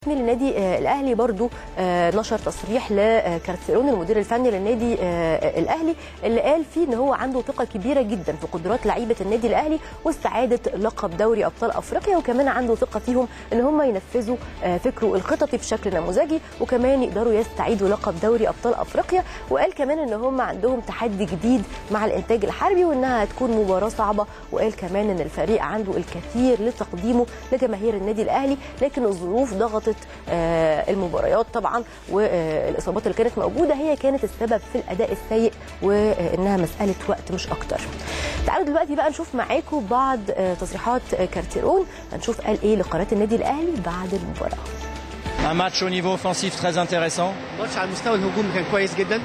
الرسمي للنادي آه، الاهلي برضو آه، نشر تصريح لكارتيرون المدير الفني للنادي آه، الاهلي اللي قال فيه ان هو عنده ثقه كبيره جدا في قدرات لعيبه النادي الاهلي واستعاده لقب دوري ابطال افريقيا وكمان عنده ثقه فيهم ان هم ينفذوا آه، فكره الخططي بشكل نموذجي وكمان يقدروا يستعيدوا لقب دوري ابطال افريقيا وقال كمان ان هم عندهم تحدي جديد مع الانتاج الحربي وانها هتكون مباراه صعبه وقال كمان ان الفريق عنده الكثير لتقديمه لجماهير النادي الاهلي لكن الظروف ضغطت آه، المباريات طبعا والاصابات اللي كانت موجوده هي كانت السبب في الاداء السيء وانها مساله وقت مش اكتر. تعالوا دلوقتي بقى نشوف معاكم بعض آه، تصريحات آه، كارتيرون هنشوف قال ايه لقناه النادي الاهلي بعد المباراه. Un match au niveau offensif très intéressant. ماتش على المستوى الهجومي كان كويس جدا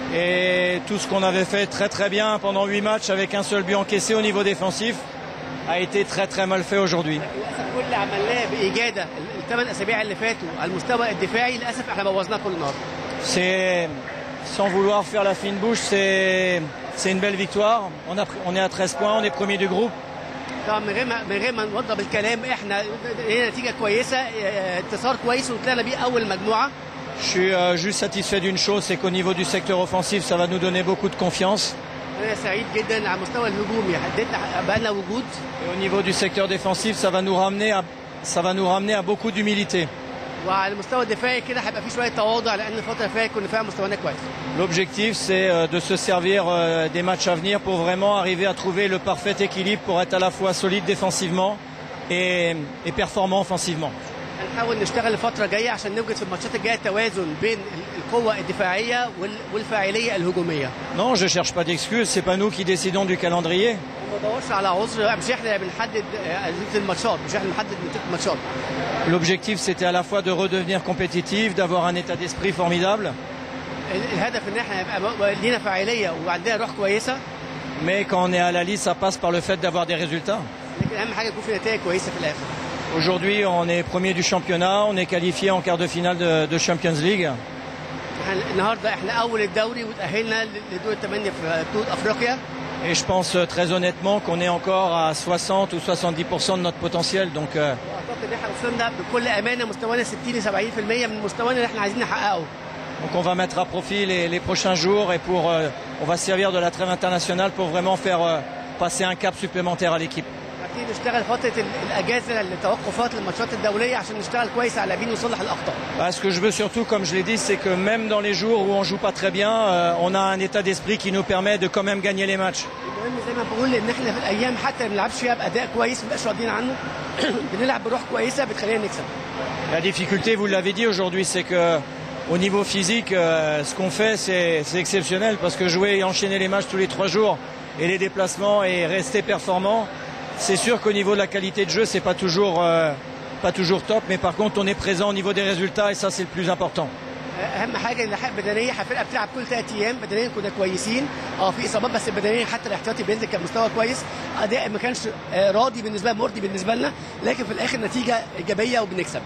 Et tout ce qu'on avait fait très très bien pendant 8 matchs avec un seul but encaissé au niveau défensif a été très très mal fait aujourd'hui. للاسف كل اللي عملناه باجاده الثمان اسابيع اللي فاتوا على المستوى الدفاعي للاسف احنا بوظناه كل النهارده C'est, sans vouloir faire la fine bouche, c'est, c'est une belle victoire. On, a, on est à 13 points, on est premier du groupe. طبعا من غير ما من غير ما نوضب الكلام احنا هي نتيجه كويسه اه، انتصار كويس وطلعنا بيه اول مجموعه Je suis euh, juste satisfait d'une chose, c'est qu'au niveau du secteur offensif, ça va nous donner beaucoup de confiance. انا سعيد جدا على المستوى الهجومي حددنا بقى لنا وجود Et au niveau du secteur défensif, ça va nous ramener à, ça va nous ramener à beaucoup d'humilité. وعلى المستوى الدفاعي كده هيبقى في شويه تواضع لان الفتره اللي فاتت كنا فيها مستوانا كويس L'objectif, c'est euh, de se servir euh, des matchs à venir pour vraiment arriver à trouver le parfait équilibre pour être à la fois solide défensivement et, et performant offensivement. هنحاول نشتغل الفتره الجايه عشان نوجد في الماتشات الجايه توازن بين ال- القوه الدفاعيه وال- والفاعليه الهجوميه Non, je cherche pas d'excuses, c'est pas nous qui décidons du calendrier. ما بدورش على عذر مش احنا اللي بنحدد آه، نتيجه الماتشات مش احنا اللي بنحدد نتيجه الماتشات L'objectif, c'était à la fois de redevenir compétitif, d'avoir un état d'esprit formidable, ال- الهدف ان احنا يبقى م- لينا فاعليه وعندنا روح كويسه mais quand on est à la liste, ça passe par le fait d'avoir des résultats. لكن اهم حاجه يكون في نتائج كويسه في الاخر Aujourd'hui, on est premier du championnat, on est qualifié en quart de finale de, de Champions League. احنا النهارده احنا اول الدوري وتاهلنا ل- لدور الثمانيه في بطوله افريقيا Et je pense euh, très honnêtement qu'on est encore à 60 ou 70% de notre potentiel. Donc euh, واعتقد ان احنا وصلنا بكل امانه مستوانا 60 ل 70% من مستوانا اللي احنا عايزين نحققه Donc on va mettre à profit les, les prochains jours et pour, euh, on va se servir de la trêve internationale pour vraiment faire euh, passer un cap supplémentaire à l'équipe. عايزين نشتغل فتره ال- الاجازه التوقفات للماتشات الدوليه عشان نشتغل كويس على اللاعبين ونصلح الاخطاء Bah, ce que je veux surtout, comme je l'ai dit, c'est que même dans les jours où on joue pas très bien, euh, on a un état d'esprit qui nous permet de quand même gagner les matchs. المهم زي ما بقول ان احنا في الايام حتى ما بنلعبش فيها باداء كويس ما بنبقاش راضيين عنه بنلعب بروح كويسه بتخلينا نكسب La difficulté, vous l'avez dit aujourd'hui, c'est que au niveau physique, euh, ce qu'on fait, c'est c'est exceptionnel parce que jouer et enchaîner les matchs tous les trois jours et les déplacements et rester performant, c'est sûr qu'au niveau de la qualité de jeu, c'est pas toujours euh, pas toujours top, mais par contre, on est présent au niveau des résultats et ça, c'est le plus important. اهم حاجه ان الحق بدنيه الفرقه بتلعب كل ثلاث ايام بدنيا كنا كويسين اه في اصابات بس بدنيا حتى الاحتياطي بينزل كان مستوى كويس اداء ما كانش آه، راضي بالنسبه لنا مرضي بالنسبه لنا لكن في الاخر نتيجه ايجابيه وبنكسب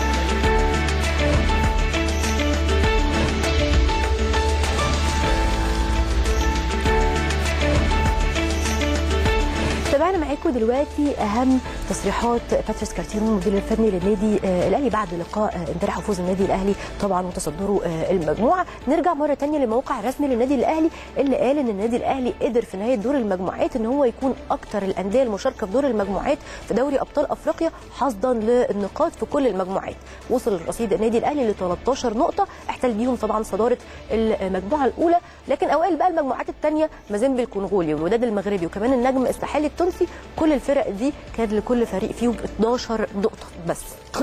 تابعنا معاكم دلوقتي اهم تصريحات باتريس كارتيرون المدير الفني للنادي آه، الاهلي بعد لقاء آه، امبارح وفوز النادي الاهلي طبعا وتصدره آه، المجموعه نرجع مره تانية للموقع الرسمي للنادي الاهلي اللي قال ان النادي الاهلي قدر في نهايه دور المجموعات ان هو يكون اكتر الانديه المشاركه في دور المجموعات في دوري ابطال افريقيا حصدا للنقاط في كل المجموعات وصل رصيد النادي الاهلي ل 13 نقطه احتل بيهم طبعا صداره المجموعه الاولى لكن اوائل بقى المجموعات الثانيه مازيمبي الكونغولي والوداد المغربي وكمان النجم الساحلي التونسي كل الفرق دي كان لكل فريق فيهم 12 نقطه بس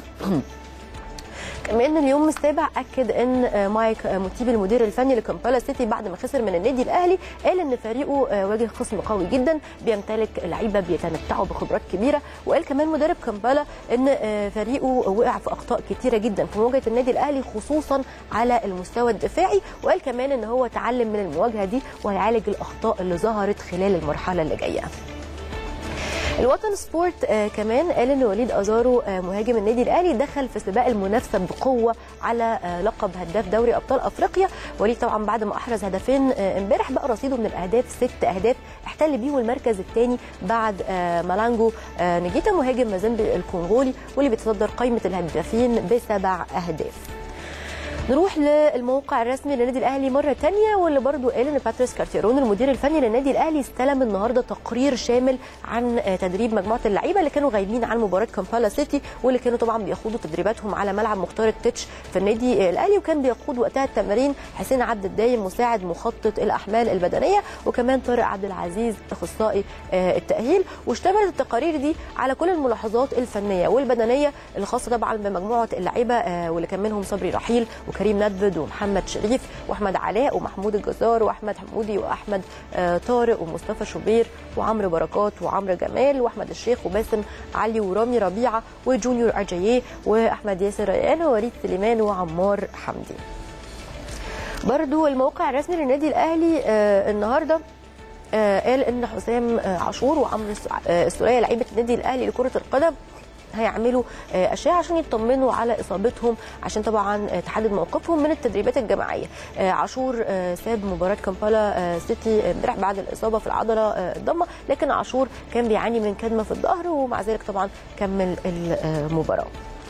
كمان اليوم السابع اكد ان مايك موتيبي المدير الفني لكامبالا سيتي بعد ما خسر من النادي الاهلي قال ان فريقه واجه خصم قوي جدا بيمتلك لعيبه بيتمتعوا بخبرات كبيره وقال كمان مدرب كامبالا ان فريقه وقع في اخطاء كتيره جدا في مواجهه النادي الاهلي خصوصا على المستوى الدفاعي وقال كمان ان هو اتعلم من المواجهه دي وهيعالج الاخطاء اللي ظهرت خلال المرحله اللي جايه الوطن سبورت آه كمان قال ان وليد ازارو آه مهاجم النادي الاهلي دخل في سباق المنافسه بقوه على آه لقب هداف دوري ابطال افريقيا وليد طبعا بعد ما احرز هدفين آه امبارح بقى رصيده من الاهداف ست اهداف احتل بيه المركز الثاني بعد آه مالانجو آه نجيتا مهاجم مازيمبي الكونغولي واللي بيتصدر قائمه الهدافين بسبع اهداف نروح للموقع الرسمي للنادي الاهلي مره تانية واللي برضو قال ان باتريس كارتيرون المدير الفني للنادي الاهلي استلم النهارده تقرير شامل عن تدريب مجموعه اللعيبه اللي كانوا غايبين عن مباراه كامبالا سيتي واللي كانوا طبعا بيخوضوا تدريباتهم على ملعب مختار التتش في النادي الاهلي وكان بيقود وقتها التمارين حسين عبد الدايم مساعد مخطط الاحمال البدنيه وكمان طارق عبد العزيز اخصائي التاهيل واشتملت التقارير دي على كل الملاحظات الفنيه والبدنيه الخاصه طبعا بمجموعه اللعيبه واللي كان منهم صبري رحيل وكريم ندفد ومحمد شريف واحمد علاء ومحمود الجزار واحمد حمودي واحمد آه طارق ومصطفى شوبير وعمرو بركات وعمرو جمال واحمد الشيخ وباسم علي ورامي ربيعه وجونيور اجاييه واحمد ياسر ريان ووليد سليمان وعمار حمدي. برضو الموقع الرسمي للنادي الاهلي آه النهارده آه قال ان حسام آه عاشور وعمرو السوليه لعيبه النادي الاهلي لكره القدم هيعملوا اشعه عشان يطمنوا على اصابتهم عشان طبعا تحدد موقفهم من التدريبات الجماعيه عاشور ساب مباراه كامبالا سيتي امبارح بعد الاصابه في العضله الضمه لكن عاشور كان بيعاني من كدمه في الظهر ومع ذلك طبعا كمل المباراه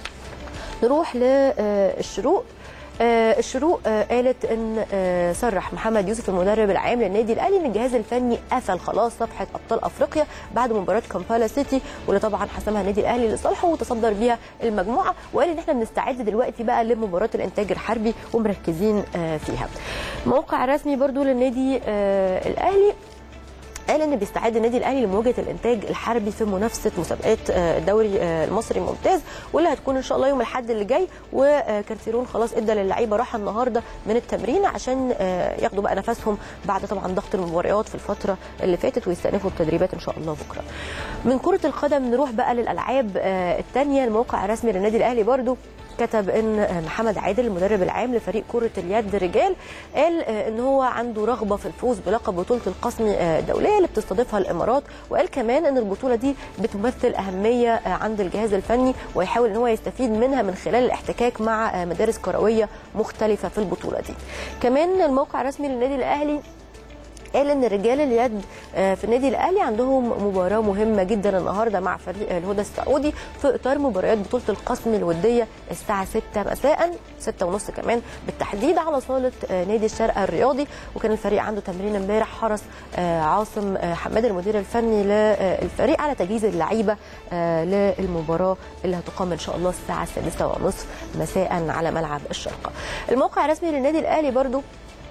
نروح للشروق آه الشروق آه قالت ان آه صرح محمد يوسف المدرب العام للنادي الاهلي ان الجهاز الفني قفل خلاص صفحه ابطال افريقيا بعد مباراه كامبالا سيتي واللي طبعا حسمها النادي الاهلي لصالحه وتصدر بيها المجموعه وقال ان احنا بنستعد دلوقتي بقى لمباراه الانتاج الحربي ومركزين فيها. الموقع الرسمي برضو للنادي الاهلي قال ان بيستعد النادي الاهلي لمواجهه الانتاج الحربي في منافسه مسابقات الدوري المصري الممتاز واللي هتكون ان شاء الله يوم الاحد اللي جاي وكارتيرون خلاص ادى للعيبه راحه النهارده من التمرين عشان ياخدوا بقى نفسهم بعد طبعا ضغط المباريات في الفتره اللي فاتت ويستأنفوا التدريبات ان شاء الله بكره. من كره القدم نروح بقى للالعاب الثانيه الموقع الرسمي للنادي الاهلي برضو كتب ان محمد عادل المدرب العام لفريق كره اليد رجال قال ان هو عنده رغبه في الفوز بلقب بطوله القسم الدوليه اللي بتستضيفها الامارات وقال كمان ان البطوله دي بتمثل اهميه عند الجهاز الفني ويحاول ان هو يستفيد منها من خلال الاحتكاك مع مدارس كرويه مختلفه في البطوله دي كمان الموقع الرسمي للنادي الاهلي قال ان رجال اليد في النادي الاهلي عندهم مباراه مهمه جدا النهارده مع فريق الهدى السعودي في اطار مباريات بطوله القسم الوديه الساعه 6 مساء 6 ونص كمان بالتحديد على صاله نادي الشرق الرياضي وكان الفريق عنده تمرين امبارح حرص عاصم حماد المدير الفني للفريق على تجهيز اللعيبه للمباراه اللي هتقام ان شاء الله الساعه 6 ونصف مساء على ملعب الشرقه الموقع الرسمي للنادي الاهلي برضو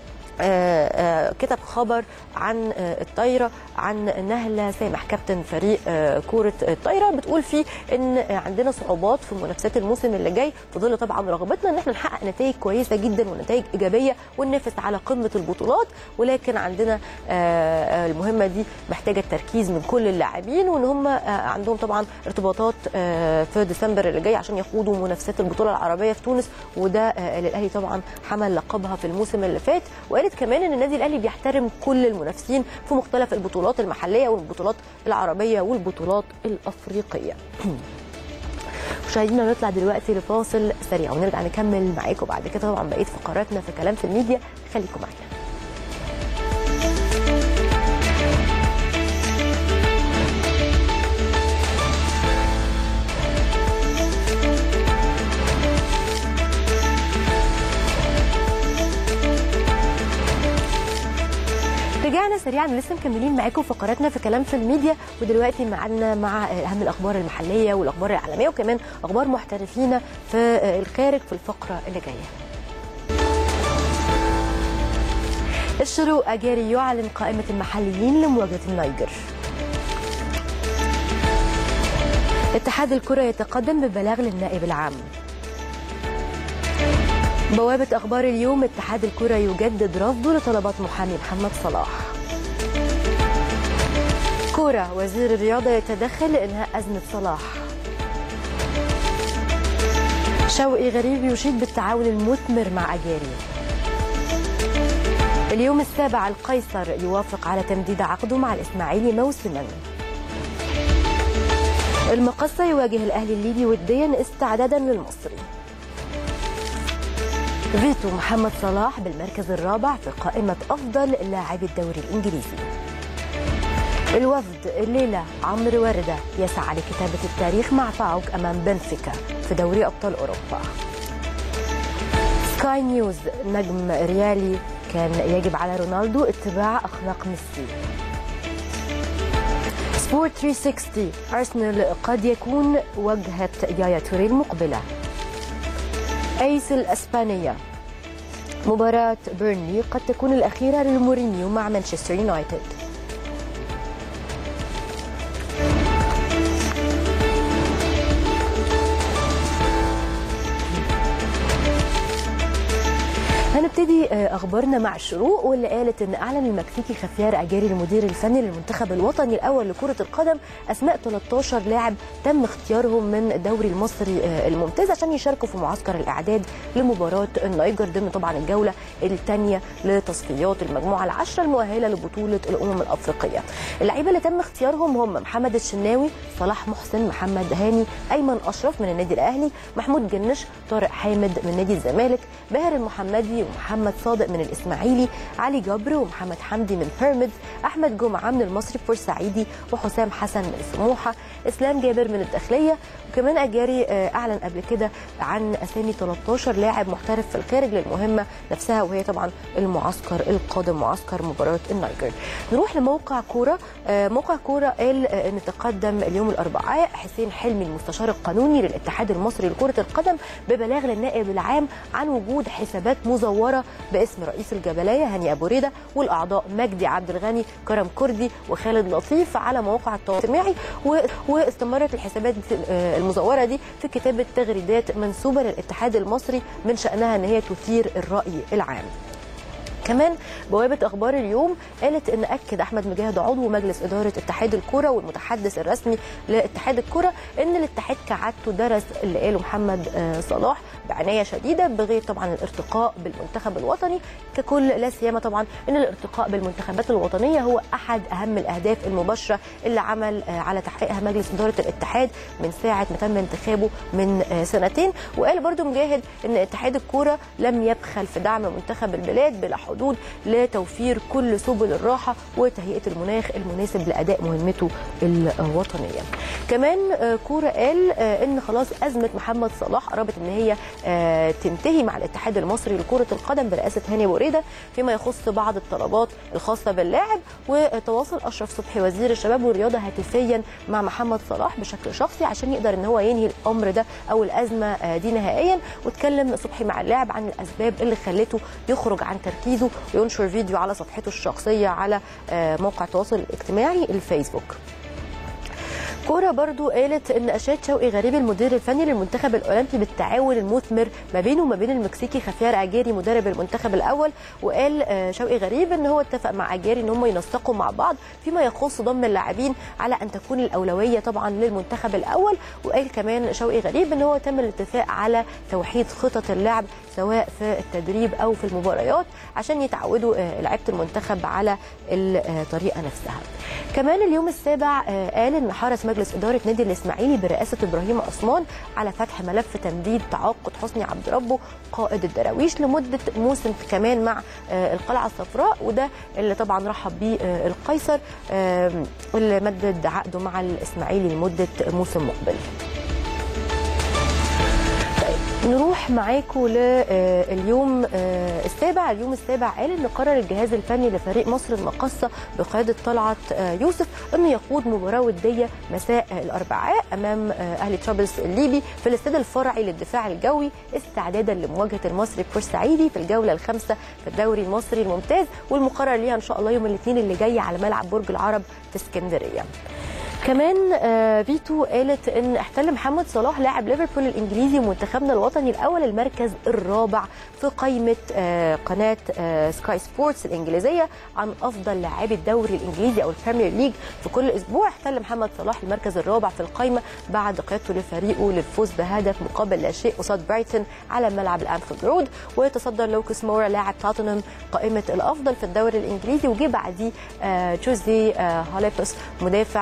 آآ آآ كتب خبر عن الطايره عن نهله سامح كابتن فريق كوره الطايره بتقول فيه ان عندنا صعوبات في منافسات الموسم اللي جاي في ظل طبعا رغبتنا ان احنا نحقق نتائج كويسه جدا ونتائج ايجابيه وننافس على قمه البطولات ولكن عندنا المهمه دي محتاجه التركيز من كل اللاعبين وان هم عندهم طبعا ارتباطات في ديسمبر اللي جاي عشان يخوضوا منافسات البطوله العربيه في تونس وده للاهلي طبعا حمل لقبها في الموسم اللي فات وقالت كمان ان النادي الاهلي بيحترم كل المنافسين في مختلف البطولات المحليه والبطولات العربيه والبطولات الافريقيه مشاهدينا نطلع دلوقتي لفاصل سريع ونرجع نكمل معاكم بعد كده طبعا بقيه فقراتنا في كلام في الميديا خليكم معانا رجعنا سريعا لسه مكملين معاكم فقراتنا في كلام في الميديا ودلوقتي معانا مع اهم الاخبار المحليه والاخبار العالميه وكمان اخبار محترفين في الخارج في الفقره اللي جايه. الشروق اجاري يعلن قائمه المحليين لمواجهه النيجر. اتحاد الكره يتقدم ببلاغ للنائب العام. بوابة أخبار اليوم اتحاد الكرة يجدد رفضه لطلبات محامي محمد صلاح كورة وزير الرياضة يتدخل لإنهاء أزمة صلاح شوقي غريب يشيد بالتعاون المثمر مع أجاري اليوم السابع القيصر يوافق على تمديد عقده مع الإسماعيلي موسما المقصة يواجه الأهلي الليبي وديا استعدادا للمصري فيتو محمد صلاح بالمركز الرابع في قائمة أفضل لاعبي الدوري الإنجليزي الوفد الليلة عمرو وردة يسعى لكتابة التاريخ مع باوك أمام بنفيكا في دوري أبطال أوروبا سكاي نيوز نجم ريالي كان يجب على رونالدو اتباع أخلاق ميسي سبورت 360 أرسنال قد يكون وجهة يايا توري المقبلة أيس الأسبانية مباراة بيرنلي قد تكون الأخيرة لمورينيو مع مانشستر يونايتد هنبتدي اخبارنا مع الشروق واللي قالت ان اعلن المكسيكي خفيار اجاري المدير الفني للمنتخب الوطني الاول لكره القدم اسماء 13 لاعب تم اختيارهم من الدوري المصري الممتاز عشان يشاركوا في معسكر الاعداد لمباراه النيجر ضمن طبعا الجوله الثانيه لتصفيات المجموعه العشره المؤهله لبطوله الامم الافريقيه. اللعيبه اللي تم اختيارهم هم محمد الشناوي، صلاح محسن، محمد هاني، ايمن اشرف من النادي الاهلي، محمود جنش، طارق حامد من نادي الزمالك، باهر المحمدي ومحمد صادق من الاسماعيلي علي جبر ومحمد حمدي من بيراميدز احمد جمعه من المصري بورسعيدي وحسام حسن من سموحه اسلام جابر من الداخليه وكمان اجاري اعلن قبل كده عن اسامي 13 لاعب محترف في الخارج للمهمه نفسها وهي طبعا المعسكر القادم معسكر مباراه النيجر نروح لموقع كوره موقع كوره قال ان تقدم اليوم الاربعاء حسين حلمي المستشار القانوني للاتحاد المصري لكره القدم ببلاغ للنائب العام عن وجود حسابات مزوره باسم رئيس الجبليه هاني ابو ريده والاعضاء مجدي عبد الغني كرم كردي وخالد لطيف على مواقع التواصل الاجتماعي واستمرت الحسابات المزوره دي في كتابه تغريدات منسوبه للاتحاد المصري من شانها ان هي تثير الراي العام كمان بوابة أخبار اليوم قالت إن أكد أحمد مجاهد عضو مجلس إدارة اتحاد الكرة والمتحدث الرسمي لاتحاد الكرة إن الاتحاد كعادته درس اللي قاله محمد صلاح بعناية شديدة بغير طبعا الارتقاء بالمنتخب الوطني ككل لا سيما طبعا إن الارتقاء بالمنتخبات الوطنية هو أحد أهم الأهداف المباشرة اللي عمل على تحقيقها مجلس إدارة الاتحاد من ساعة ما تم انتخابه من سنتين وقال برضو مجاهد إن اتحاد الكرة لم يبخل في دعم منتخب البلاد بلا حدود لتوفير كل سبل الراحة وتهيئة المناخ المناسب لأداء مهمته الوطنية كمان كورة قال إن خلاص أزمة محمد صلاح قربت إن هي تنتهي مع الاتحاد المصري لكرة القدم برئاسة هاني بوريدة فيما يخص بعض الطلبات الخاصة باللاعب وتواصل أشرف صبحي وزير الشباب والرياضة هاتفيا مع محمد صلاح بشكل شخصي عشان يقدر إن هو ينهي الأمر ده أو الأزمة دي نهائيا واتكلم صبحي مع اللاعب عن الأسباب اللي خلته يخرج عن تركيزه وينشر فيديو على صفحته الشخصية على موقع التواصل الاجتماعي الفيسبوك كورة برضو قالت ان اشاد شوقي غريب المدير الفني للمنتخب الاولمبي بالتعاون المثمر ما بينه وما بين المكسيكي خفيار اجاري مدرب المنتخب الاول وقال شوقي غريب ان هو اتفق مع اجاري ان هم ينسقوا مع بعض فيما يخص ضم اللاعبين على ان تكون الاولويه طبعا للمنتخب الاول وقال كمان شوقي غريب ان هو تم الاتفاق على توحيد خطط اللعب سواء في التدريب او في المباريات عشان يتعودوا لعيبه المنتخب على الطريقه نفسها كمان اليوم السابع قال ان حرص مجلس اداره نادي الاسماعيلي برئاسه ابراهيم عثمان على فتح ملف تمديد تعاقد حسني عبد ربه قائد الدراويش لمده موسم كمان مع القلعه الصفراء وده اللي طبعا رحب بيه القيصر واللي مدد عقده مع الاسماعيلي لمده موسم مقبل نروح معاكم لليوم السابع اليوم السابع قال ان قرر الجهاز الفني لفريق مصر المقصه بقياده طلعت يوسف انه يقود مباراه وديه مساء الاربعاء امام اهلي ترابلز الليبي في الاستاد الفرعي للدفاع الجوي استعدادا لمواجهه المصري بورسعيدي في الجوله الخامسه في الدوري المصري الممتاز والمقرر ليها ان شاء الله يوم الاثنين اللي جاي على ملعب برج العرب في اسكندريه كمان فيتو قالت ان احتل محمد صلاح لاعب ليفربول الانجليزي ومنتخبنا الوطني الاول المركز الرابع في قائمه قناه سكاي سبورتس الانجليزيه عن افضل لاعبي الدوري الانجليزي او البريمير ليج في كل اسبوع احتل محمد صلاح المركز الرابع في القائمه بعد قيادته لفريقه للفوز بهدف مقابل لا شيء قصاد برايتون على ملعب الانفيلد رود وتصدر لوكاس مورا لاعب توتنهام قائمه الافضل في الدوري الانجليزي وجه بعديه جوزي هاليبوس مدافع واتفورد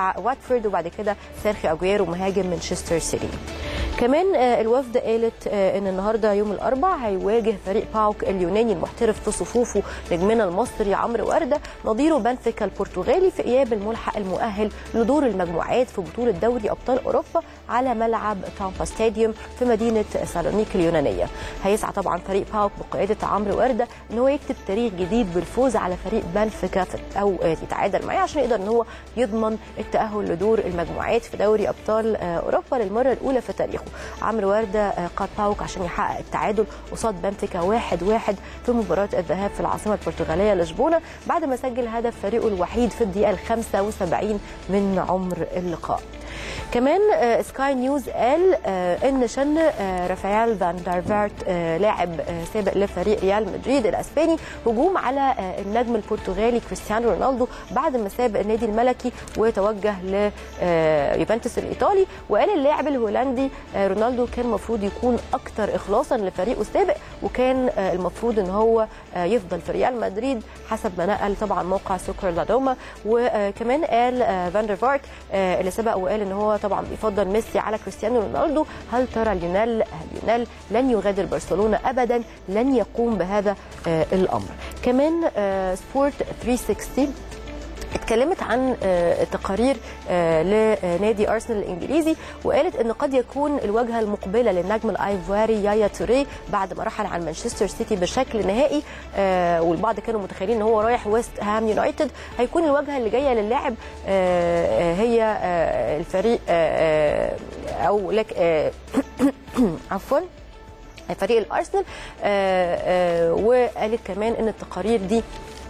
راشفورد وبعد كده سيرخي اجويرو مهاجم مانشستر سيتي كمان آه، الوفد قالت آه، ان النهارده يوم الاربع هيواجه فريق باوك اليوناني المحترف في صفوفه نجمنا المصري عمرو ورده نظيره بنفيكا البرتغالي في اياب الملحق المؤهل لدور المجموعات في بطوله دوري ابطال اوروبا على ملعب تامبا ستاديوم في مدينه سالونيك اليونانيه هيسعى طبعا فريق باوك بقياده عمرو ورده ان هو يكتب تاريخ جديد بالفوز على فريق بنفيكا في- او آه، يتعادل معاه عشان يقدر ان هو يضمن التاهل لدور المجموعات في دوري ابطال آه، اوروبا للمره الاولى في تاريخه عمرو ورده آه، قاد باوك عشان يحقق التعادل قصاد بنفيكا واحد واحد في مباراه الذهاب في العاصمه البرتغاليه لشبونه بعد ما سجل هدف فريقه الوحيد في الدقيقه ال 75 من عمر اللقاء كمان آه، سكاي نيوز قال آه، ان شن آه، رافائيل فان دارفارت آه، لاعب آه، سابق لفريق ريال مدريد الاسباني هجوم على آه، النجم البرتغالي كريستيانو رونالدو بعد ما ساب النادي الملكي وتوجه ليوفنتوس الايطالي وقال اللاعب الهولندي آه، رونالدو كان المفروض يكون اكثر اخلاصا لفريقه السابق وكان آه، المفروض ان هو آه، يفضل في ريال مدريد حسب ما نقل طبعا موقع سوكر لادوما وكمان قال آه، فاندر فارك آه، اللي سبق وقال ان هو طبعا بيفضل ميسي على كريستيانو رونالدو هل ترى ليونيل ليونيل لن يغادر برشلونه ابدا لن يقوم بهذا آه، الامر كمان آه، سبورت 360 اتكلمت عن آه، تقارير آه، لنادي ارسنال الانجليزي وقالت ان قد يكون الواجهه المقبله للنجم الايفواري يايا توري بعد ما رحل عن مانشستر سيتي بشكل نهائي آه، والبعض كانوا متخيلين ان هو رايح ويست هام يونايتد هيكون الواجهه اللي جايه للاعب آه، آه، هي آه، الفريق آه، آه، او لك آه، عفوا فريق الارسنال آه، آه، وقالت كمان ان التقارير دي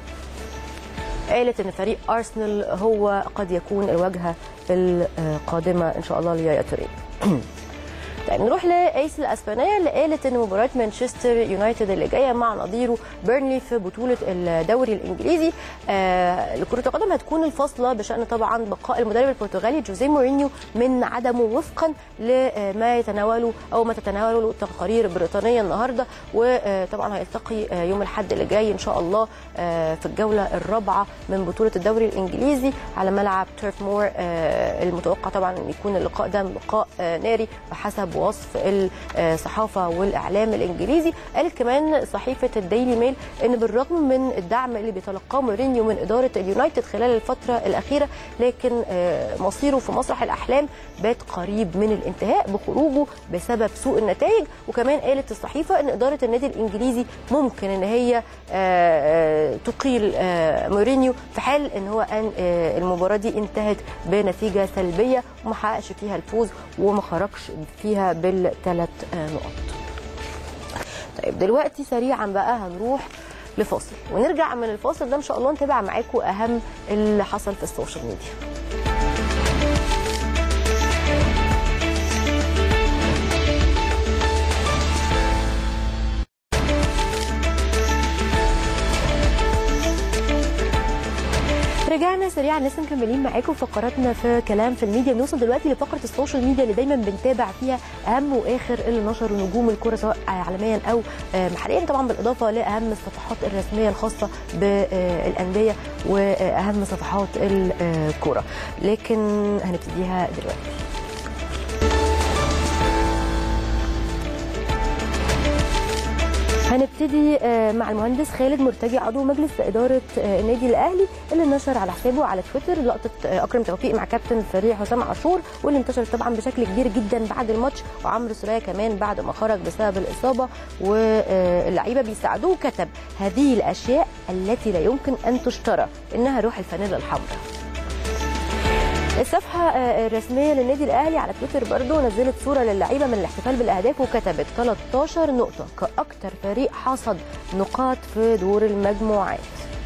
قالت ان فريق ارسنال هو قد يكون الواجهه القادمه ان شاء الله ليايا توري طيب نروح لايس الاسبانيه اللي قالت ان مباراه مانشستر يونايتد اللي جايه مع نظيره بيرنلي في بطوله الدوري الانجليزي آه لكره القدم هتكون الفاصله بشان طبعا بقاء المدرب البرتغالي جوزيه مورينيو من عدمه وفقا لما يتناوله او ما تتناوله التقارير البريطانيه النهارده وطبعا هيلتقي آه، يوم الاحد اللي جاي ان شاء الله آه، في الجوله الرابعه من بطوله الدوري الانجليزي على ملعب تيرف مور آه، المتوقع طبعا ان يكون اللقاء ده لقاء آه، ناري بحسب وصف الصحافه والاعلام الانجليزي قالت كمان صحيفه الديلي ميل ان بالرغم من الدعم اللي بيتلقاه مورينيو من اداره اليونايتد خلال الفتره الاخيره لكن آه، مصيره في مسرح الاحلام بات قريب من الانتهاء بخروجه بسبب سوء النتائج وكمان قالت الصحيفه ان اداره النادي الانجليزي ممكن ان هي آه، آه، تقيل آه، مورينيو في حال ان هو ان آه، المباراه دي انتهت بنتيجه سلبيه وما حققش فيها الفوز وما خرجش فيها بالثلاث نقط. طيب دلوقتي سريعا بقى هنروح لفاصل ونرجع من الفاصل ده ان شاء الله نتابع معاكم اهم اللي حصل في السوشيال ميديا. رجعنا سريعا لسه مكملين معاكم فقراتنا في كلام في الميديا بنوصل دلوقتي لفقره السوشيال ميديا اللي دايما بنتابع فيها اهم واخر اللي نشروا نجوم الكره سواء عالميا او آه، محليا طبعا بالاضافه لاهم الصفحات الرسميه الخاصه بالانديه واهم صفحات الكره لكن هنبتديها دلوقتي هنبتدي آه، مع المهندس خالد مرتجي عضو مجلس اداره آه، النادي الاهلي اللي نشر على حسابه على تويتر لقطه آه، اكرم توفيق مع كابتن الفريق حسام عاشور واللي انتشرت طبعا بشكل كبير جدا بعد الماتش وعمرو سوليه كمان بعد ما خرج بسبب الاصابه واللعيبه بيساعدوه كتب هذه الاشياء التي لا يمكن ان تشترى انها روح الفانيلا الحمراء الصفحة آه، الرسمية للنادي الأهلي على تويتر برضو نزلت صورة للعيبة من الاحتفال بالأهداف وكتبت 13 نقطة كأكثر فريق حصد نقاط في دور المجموعات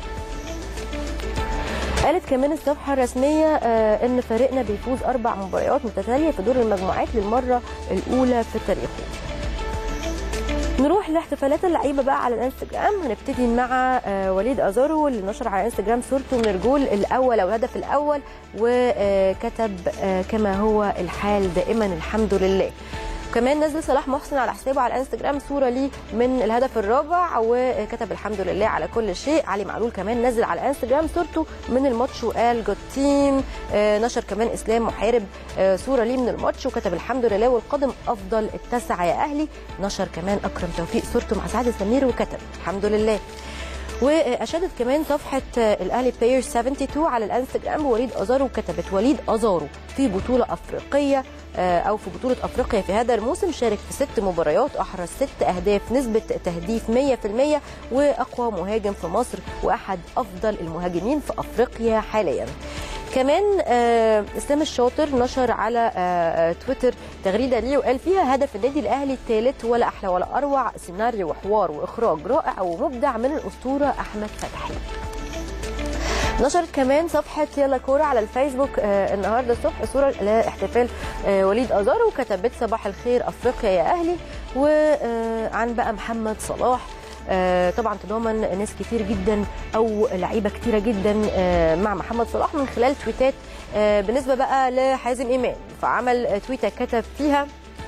قالت كمان الصفحة الرسمية آه، إن فريقنا بيفوز أربع مباريات متتالية في دور المجموعات للمرة الأولى في تاريخه نروح لاحتفالات اللعيبه بقى على الانستجرام هنبتدي مع آه، وليد ازارو اللي نشر على الانستجرام صورته من الجول الاول او الهدف الاول وكتب آه، كما هو الحال دائما الحمد لله وكمان نزل صلاح محسن على حسابه على الانستجرام صوره ليه من الهدف الرابع وكتب الحمد لله على كل شيء علي معلول كمان نزل على الانستجرام صورته من الماتش وقال جود تيم آه، نشر كمان اسلام محارب آه، صوره ليه من الماتش وكتب الحمد لله والقادم افضل التسعه يا اهلي نشر كمان اكرم توفيق صورته مع سعد سمير وكتب الحمد لله واشادت كمان صفحه الاهلي بلاير 72 على الانستجرام بوليد ازارو وكتبت وليد ازارو في بطوله افريقيه آه، او في بطوله افريقيا في هذا الموسم شارك في ست مباريات احرز ست اهداف نسبه تهديف 100% واقوى مهاجم في مصر واحد افضل المهاجمين في افريقيا حاليا كمان آه، اسلام الشاطر نشر على آه، آه، تويتر تغريده ليه وقال فيها هدف النادي الاهلي الثالث ولا احلى ولا اروع سيناريو وحوار واخراج رائع ومبدع من الاسطوره احمد فتحي نشرت كمان صفحة يلا كورة على الفيسبوك آه النهاردة الصبح صورة لاحتفال آه وليد أزارو وكتبت صباح الخير أفريقيا يا أهلي وعن بقى محمد صلاح آه طبعا تضامن ناس كتير جدا او لعيبه كتيره جدا آه مع محمد صلاح من خلال تويتات آه بالنسبه بقى لحازم ايمان فعمل تويته كتب فيها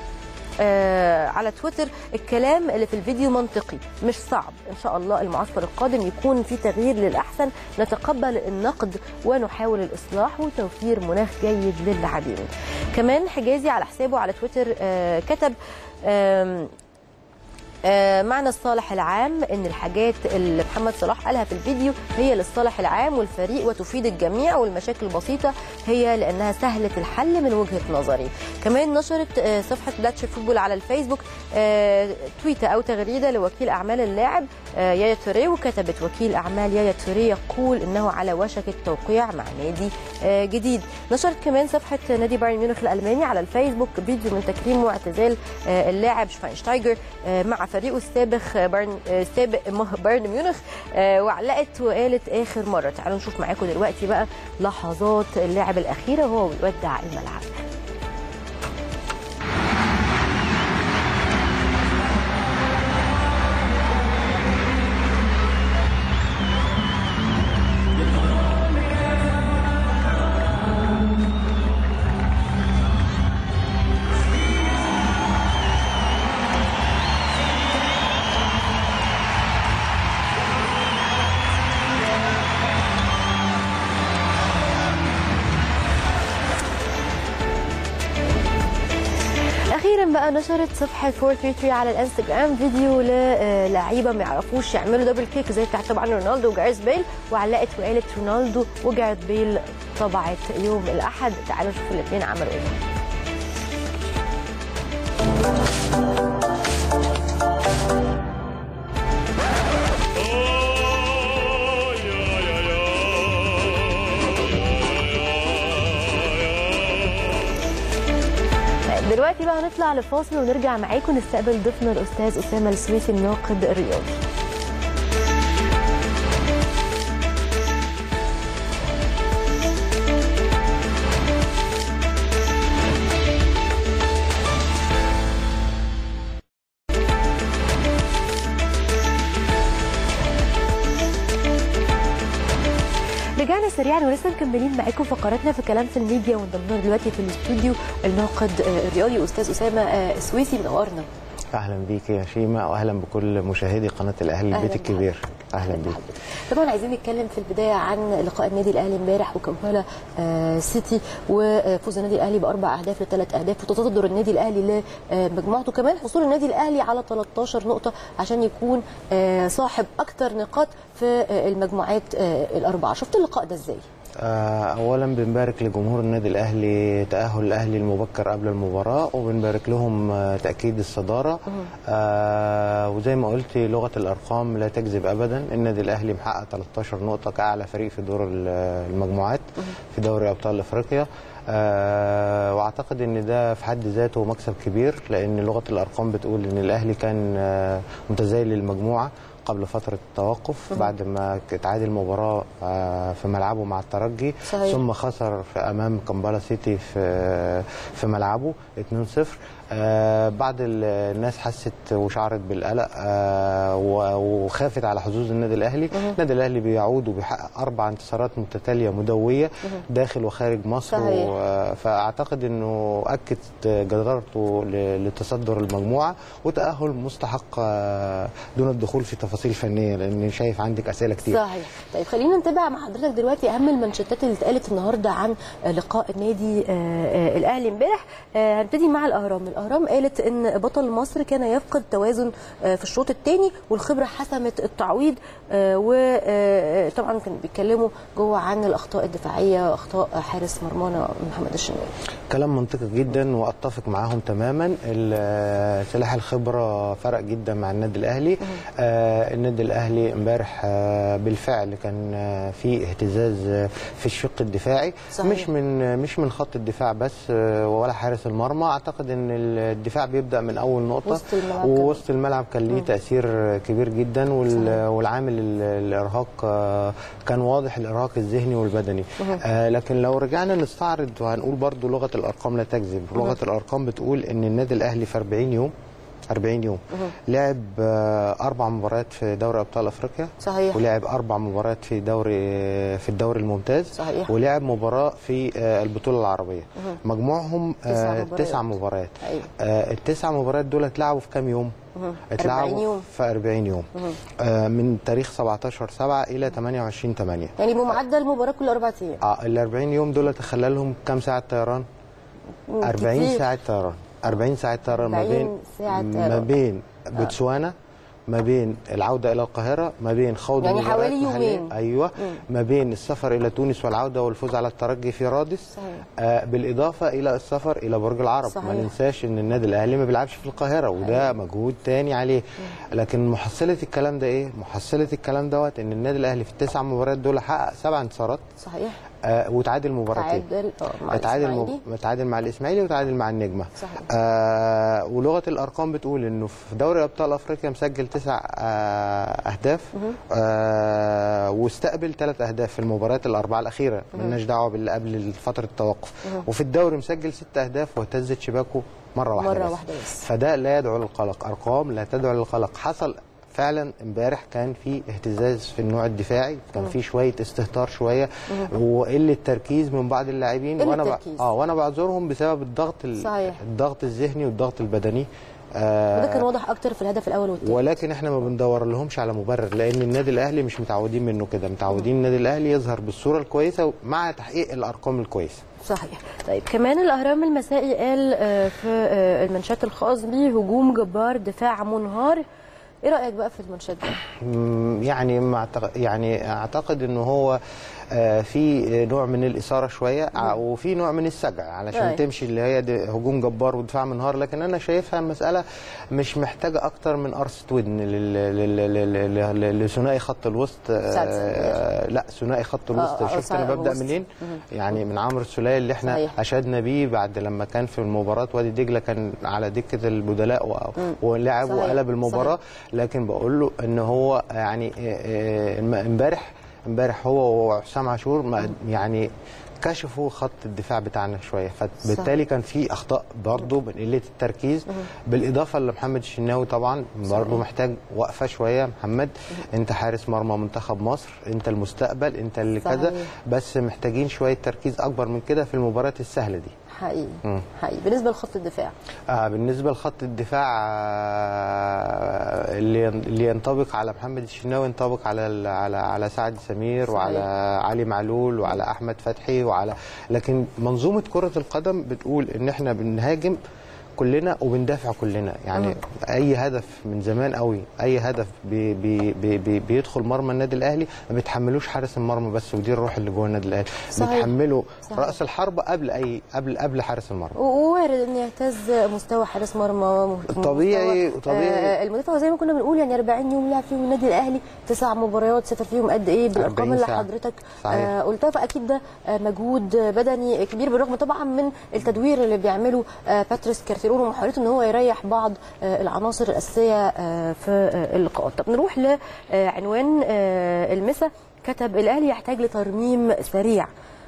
آه على تويتر الكلام اللي في الفيديو منطقي مش صعب ان شاء الله المعسكر القادم يكون في تغيير للاحسن نتقبل النقد ونحاول الاصلاح وتوفير مناخ جيد للاعبين كمان حجازي على حسابه على تويتر آه كتب آم آه، معنى الصالح العام ان الحاجات اللي محمد صلاح قالها في الفيديو هي للصالح العام والفريق وتفيد الجميع والمشاكل البسيطه هي لانها سهله الحل من وجهه نظري كمان نشرت آه، صفحه بلاتش فوتبول على الفيسبوك آه، تويته او تغريده لوكيل اعمال اللاعب آه، يايا توريه وكتبت وكيل اعمال يايا توريه يقول انه على وشك التوقيع مع نادي آه، جديد نشرت كمان صفحه نادي بايرن ميونخ الالماني على الفيسبوك فيديو من تكريم واعتزال آه، اللاعب شفاينشتايجر آه، مع فريقه السابق آه، بايرن آه، السابق مه- بايرن ميونخ آه، وعلقت وقالت اخر مره تعالوا نشوف معاكم دلوقتي بقى لحظات اللاعب الاخيره وهو بيودع الملعب اخيرا بقى نشرت صفحه 433 على الانستجرام فيديو للعيبه ما يعرفوش يعملوا دبل كيك زي بتاعت طبعا رونالدو وجاريث بيل وعلقت وقالت رونالدو وجاريث بيل طبعت يوم الاحد تعالوا نشوف الاثنين عملوا ايه دلوقتي بقى هنطلع لفاصل ونرجع معاكم نستقبل ضيفنا الاستاذ اسامه السويسي الناقد الرياضي رجعنا سريعا ولسه مكملين معاكم فقراتنا في كلام في الميديا وانضمنا دلوقتي في الاستوديو الناقد آه، الرياضي استاذ اسامه آه، السويسي منورنا اهلا بيك يا شيماء واهلا بكل مشاهدي قناه الاهلي أهلاً البيت الكبير اهلا أهلاً بيك بحضرتك. طبعا عايزين نتكلم في البدايه عن لقاء النادي الاهلي امبارح وكمبالا آه، سيتي وفوز النادي الاهلي باربع اهداف لثلاث اهداف وتصدر النادي الاهلي لمجموعته كمان حصول النادي الاهلي على 13 نقطه عشان يكون آه، صاحب اكثر نقاط في آه، المجموعات آه، الاربعه شفت اللقاء ده ازاي؟ آه، اولا بنبارك لجمهور النادي الاهلي تاهل الاهلي المبكر قبل المباراه وبنبارك لهم آه، تاكيد الصداره آه، وزي ما قلت لغه الارقام لا تكذب ابدا النادي الاهلي محقق 13 نقطه كاعلى فريق في دور ال- المجموعات في دوري ابطال افريقيا آه، واعتقد ان ده في حد ذاته مكسب كبير لان لغه الارقام بتقول ان الاهلي كان آه، متزايل للمجموعه قبل فتره التوقف بعد ما تعادل مباراه آه، في ملعبه مع الترجي صحيح. ثم خسر في امام كمبالا سيتي في في ملعبه 2-0 آه بعض ال- الناس حست وشعرت بالقلق آه و- وخافت على حظوظ النادي الاهلي النادي الاهلي بيعود وبيحقق اربع انتصارات متتاليه مدويه داخل وخارج مصر صحيح. و- فاعتقد انه اكد جدارته ل- لتصدر المجموعه وتاهل مستحق آه، دون الدخول في تفاصيل فنيه لان شايف عندك اسئله كتير صحيح طيب خلينا نتابع مع حضرتك دلوقتي اهم المانشيتات اللي اتقالت النهارده عن لقاء النادي آه، آه، الاهلي امبارح آه، هنبتدي مع الاهرام الاهرام قالت ان بطل مصر كان يفقد توازن آه، في الشوط الثاني والخبره حسمت التعويض وطبعا كانوا بيتكلموا جوه عن الاخطاء الدفاعيه اخطاء حارس مرمانا محمد الشناوي كلام منطقي جدا واتفق معاهم تماما ال- سلاح الخبره فرق جدا مع النادي الاهلي آه النادي الاهلي امبارح آه بالفعل كان آه في اهتزاز آه في الشق الدفاعي صحيح. مش من مش من خط الدفاع بس آه ولا حارس المرمى اعتقد ان الدفاع بيبدا من اول نقطه وسط الملعب كمان. ووسط الملعب كان ليه تاثير كبير جدا وال- والعامل ال- الارهاق آه، كان واضح الارهاق الذهني والبدني آه، لكن لو رجعنا نستعرض وهنقول برضو لغه الارقام لا تكذب لغه الارقام بتقول ان النادي الاهلي في 40 يوم 40 يوم لعب آه، اربع مباريات في دوري ابطال افريقيا صحيح. ولعب اربع مباريات في دوري في الدوري الممتاز صحيح. ولعب مباراه في آه، البطوله العربيه مجموعهم تسع آه، مباريات. تسع مباريات أيوة. آه، التسع مباريات دول اتلعبوا في كام يوم؟ 40 اتلعبوا يوم. في 40 يوم آه من تاريخ 17 7 الى 28 8 يعني بمعدل مباراه كل اربع ايام اه ال 40 يوم دول تخللهم كام ساعه طيران؟ 40 كتير. ساعه طيران 40 ساعه طيران ما 40 بين ساعة ما طيران. بين بوتسوانا ما بين العودة إلى القاهرة ما بين خوض يعني المباريات حوالي المحلية. يومين. أيوة ما بين السفر إلى تونس والعودة والفوز على الترجي في رادس صحيح. آه بالإضافة إلى السفر إلى برج العرب صحيح. ما ننساش إن النادي الأهلي ما بيلعبش في القاهرة وده مجهود تاني عليه لكن محصلة الكلام ده إيه؟ محصلة الكلام دوت إن النادي الأهلي في التسع مباريات دول حقق سبع انتصارات صحيح آه وتعادل مباراتين تعادل اه مع اتعادل الإسماعيلي. م... اتعادل مع الاسماعيلي وتعادل مع النجمه صحيح. آه ولغه الارقام بتقول انه في دوري ابطال افريقيا مسجل تسع آه اهداف آه واستقبل ثلاث اهداف في المباريات الاربعه الاخيره ملناش دعوه باللي قبل فتره التوقف وفي الدوري مسجل ست اهداف واهتزت شباكه مره واحده مرة بس. واحدة بس. فده لا يدعو للقلق ارقام لا تدعو للقلق حصل فعلا امبارح كان في اهتزاز في النوع الدفاعي كان في شويه استهتار شويه وقله تركيز من بعض اللاعبين قلة وانا ب... تركيز. اه وانا بعذرهم بسبب الضغط ال... صحيح. الضغط الذهني والضغط البدني آه وده كان واضح اكتر في الهدف الاول والثاني ولكن احنا ما بندور لهمش على مبرر لان النادي الاهلي مش متعودين منه كده متعودين النادي الاهلي يظهر بالصوره الكويسه مع تحقيق الارقام الكويسه صحيح طيب كمان الاهرام المسائي قال آه، في آه، المنشات الخاص بيه هجوم جبار دفاع منهار ايه رايك بقى في المنشات دي مم، يعني ما أعتق- يعني اعتقد انه هو آه، في نوع من الاثاره شويه ع- وفي نوع من السجع علشان أي. تمشي اللي هي دي هجوم جبار ودفاع منهار لكن انا شايفها المساله مش محتاجه اكتر من قرصه ودن لل- لل- لل- لل- لثنائي خط الوسط سعد آه، لا ثنائي خط الوسط آه، آه، شفت انا سعد ببدا الوسط. منين يعني من عمرو السوليه اللي احنا صحيح. اشدنا بيه بعد لما كان في المباراه وادي دجله كان على دكه البدلاء و- ولعب صحيح. وقلب المباراه لكن بقول له ان هو يعني آه، آه، الم- امبارح امبارح هو وحسام عاشور ما- يعني كشفوا خط الدفاع بتاعنا شويه فبالتالي كان في اخطاء برضه من قله التركيز بالاضافه لمحمد الشناوي طبعا برضه محتاج وقفه شويه محمد انت حارس مرمى منتخب مصر انت المستقبل انت اللي كذا صحيح. بس محتاجين شويه تركيز اكبر من كده في المباريات السهله دي حقيقي مم. حقيقي بالنسبه لخط الدفاع آه بالنسبه لخط الدفاع آه اللي اللي ينطبق على محمد الشناوي ينطبق على ال- على على سعد سمير صحيح. وعلى علي معلول وعلى احمد فتحي وعلى لكن منظومه كره القدم بتقول ان احنا بنهاجم كلنا وبندافع كلنا يعني اي هدف من زمان قوي اي هدف بي بي بي بي بيدخل مرمى النادي الاهلي ما بيتحملوش حارس المرمى بس ودي الروح اللي جوه النادي الاهلي صحيح. بيتحملوا صحيح. راس الحربه قبل اي قبل قبل حارس المرمى ووارد ان يهتز مستوى حارس مرمى مستوى- طبيعي- طبيعي. آه المدافع زي ما كنا بنقول يعني 40 يوم لعب فيهم النادي الاهلي تسع مباريات سافر فيهم قد ايه بالارقام 40 اللي ساعة. حضرتك صحيح. آه قلتها فاكيد ده آه مجهود بدني كبير بالرغم طبعا من التدوير اللي بيعمله آه باتريس كارتيرون ومحاولته ان هو يريح بعض آه العناصر الاساسيه آه في آه اللقاءات طب نروح لعنوان آه المسا كتب الاهلي يحتاج لترميم سريع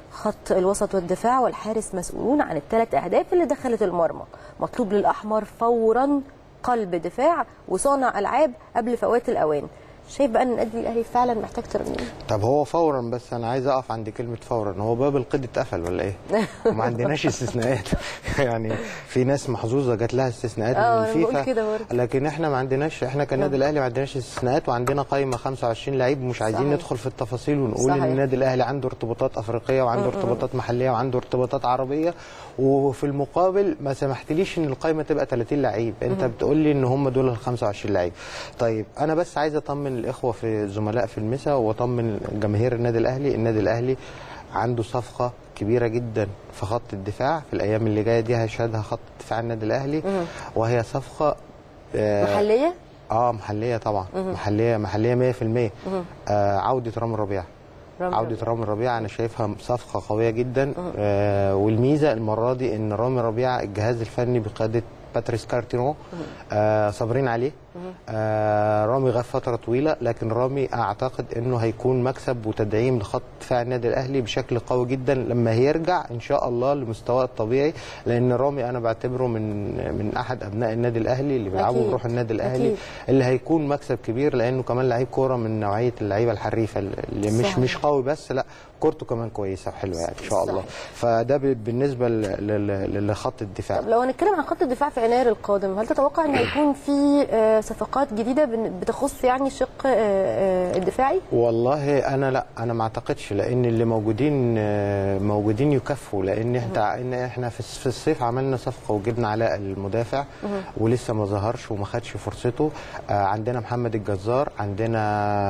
خط الوسط والدفاع والحارس مسؤولون عن الثلاث اهداف اللي دخلت المرمى مطلوب للاحمر فورا قلب دفاع وصانع العاب قبل فوات الاوان شايف بقى ان النادي الاهلي فعلا محتاج ترميم طب هو فورا بس انا عايز اقف عند كلمه فورا هو باب القيد اتقفل ولا ايه؟ وما عندناش استثناءات يعني في ناس محظوظه جات لها استثناءات اه، من انا بقول الفيفا كده برضه. لكن احنا ما عندناش احنا كنادي الاهلي ما عندناش استثناءات وعندنا قائمه 25 لعيب مش عايزين صحيح. ندخل في التفاصيل ونقول صحيح. ان النادي الاهلي عنده ارتباطات افريقيه وعنده ارتباطات محليه وعنده ارتباطات عربيه وفي المقابل ما سمحتليش ان القائمه تبقى 30 لعيب انت بتقول لي ان هم دول ال 25 لعيب طيب انا بس عايز اطمن الاخوه في الزملاء في المسا واطمن جماهير النادي الاهلي النادي الاهلي عنده صفقه كبيره جدا في خط الدفاع في الايام اللي جايه دي هيشهدها خط دفاع النادي الاهلي وهي صفقه آه، محليه اه محليه طبعا محليه محليه 100% آه عوده رامي ربيعه رامي عوده رامي ربيعه انا شايفها صفقه قويه جدا آه والميزه المره دي ان رامي ربيعه الجهاز الفني بقياده باتريس كارتيرون آه صابرين عليه آه رامي غاب فتره طويله لكن رامي اعتقد انه هيكون مكسب وتدعيم لخط دفاع النادي الاهلي بشكل قوي جدا لما هيرجع ان شاء الله لمستواه الطبيعي لان رامي انا بعتبره من من احد ابناء النادي الاهلي اللي بيلعبوا أكيد. بروح النادي الاهلي أكيد. اللي هيكون مكسب كبير لانه كمان لعيب كوره من نوعيه اللعيبه الحريفه اللي مش صحيح. مش قوي بس لا كورته كمان كويسه وحلوه يعني ان شاء الله صحيح. فده ب- بالنسبه ل- ل- لخط الدفاع طب لو هنتكلم عن خط الدفاع في يناير القادم هل تتوقع ان هيكون في آه، صفقات جديده بن- بتخص يعني الشق آه، آه، الدفاعي والله انا لا انا ما اعتقدش لان اللي موجودين آه، موجودين يكفوا لان احنا ان احنا في الس- في الصيف عملنا صفقه وجبنا علاء المدافع ولسه ما ظهرش وما خدش فرصته آه، عندنا محمد الجزار عندنا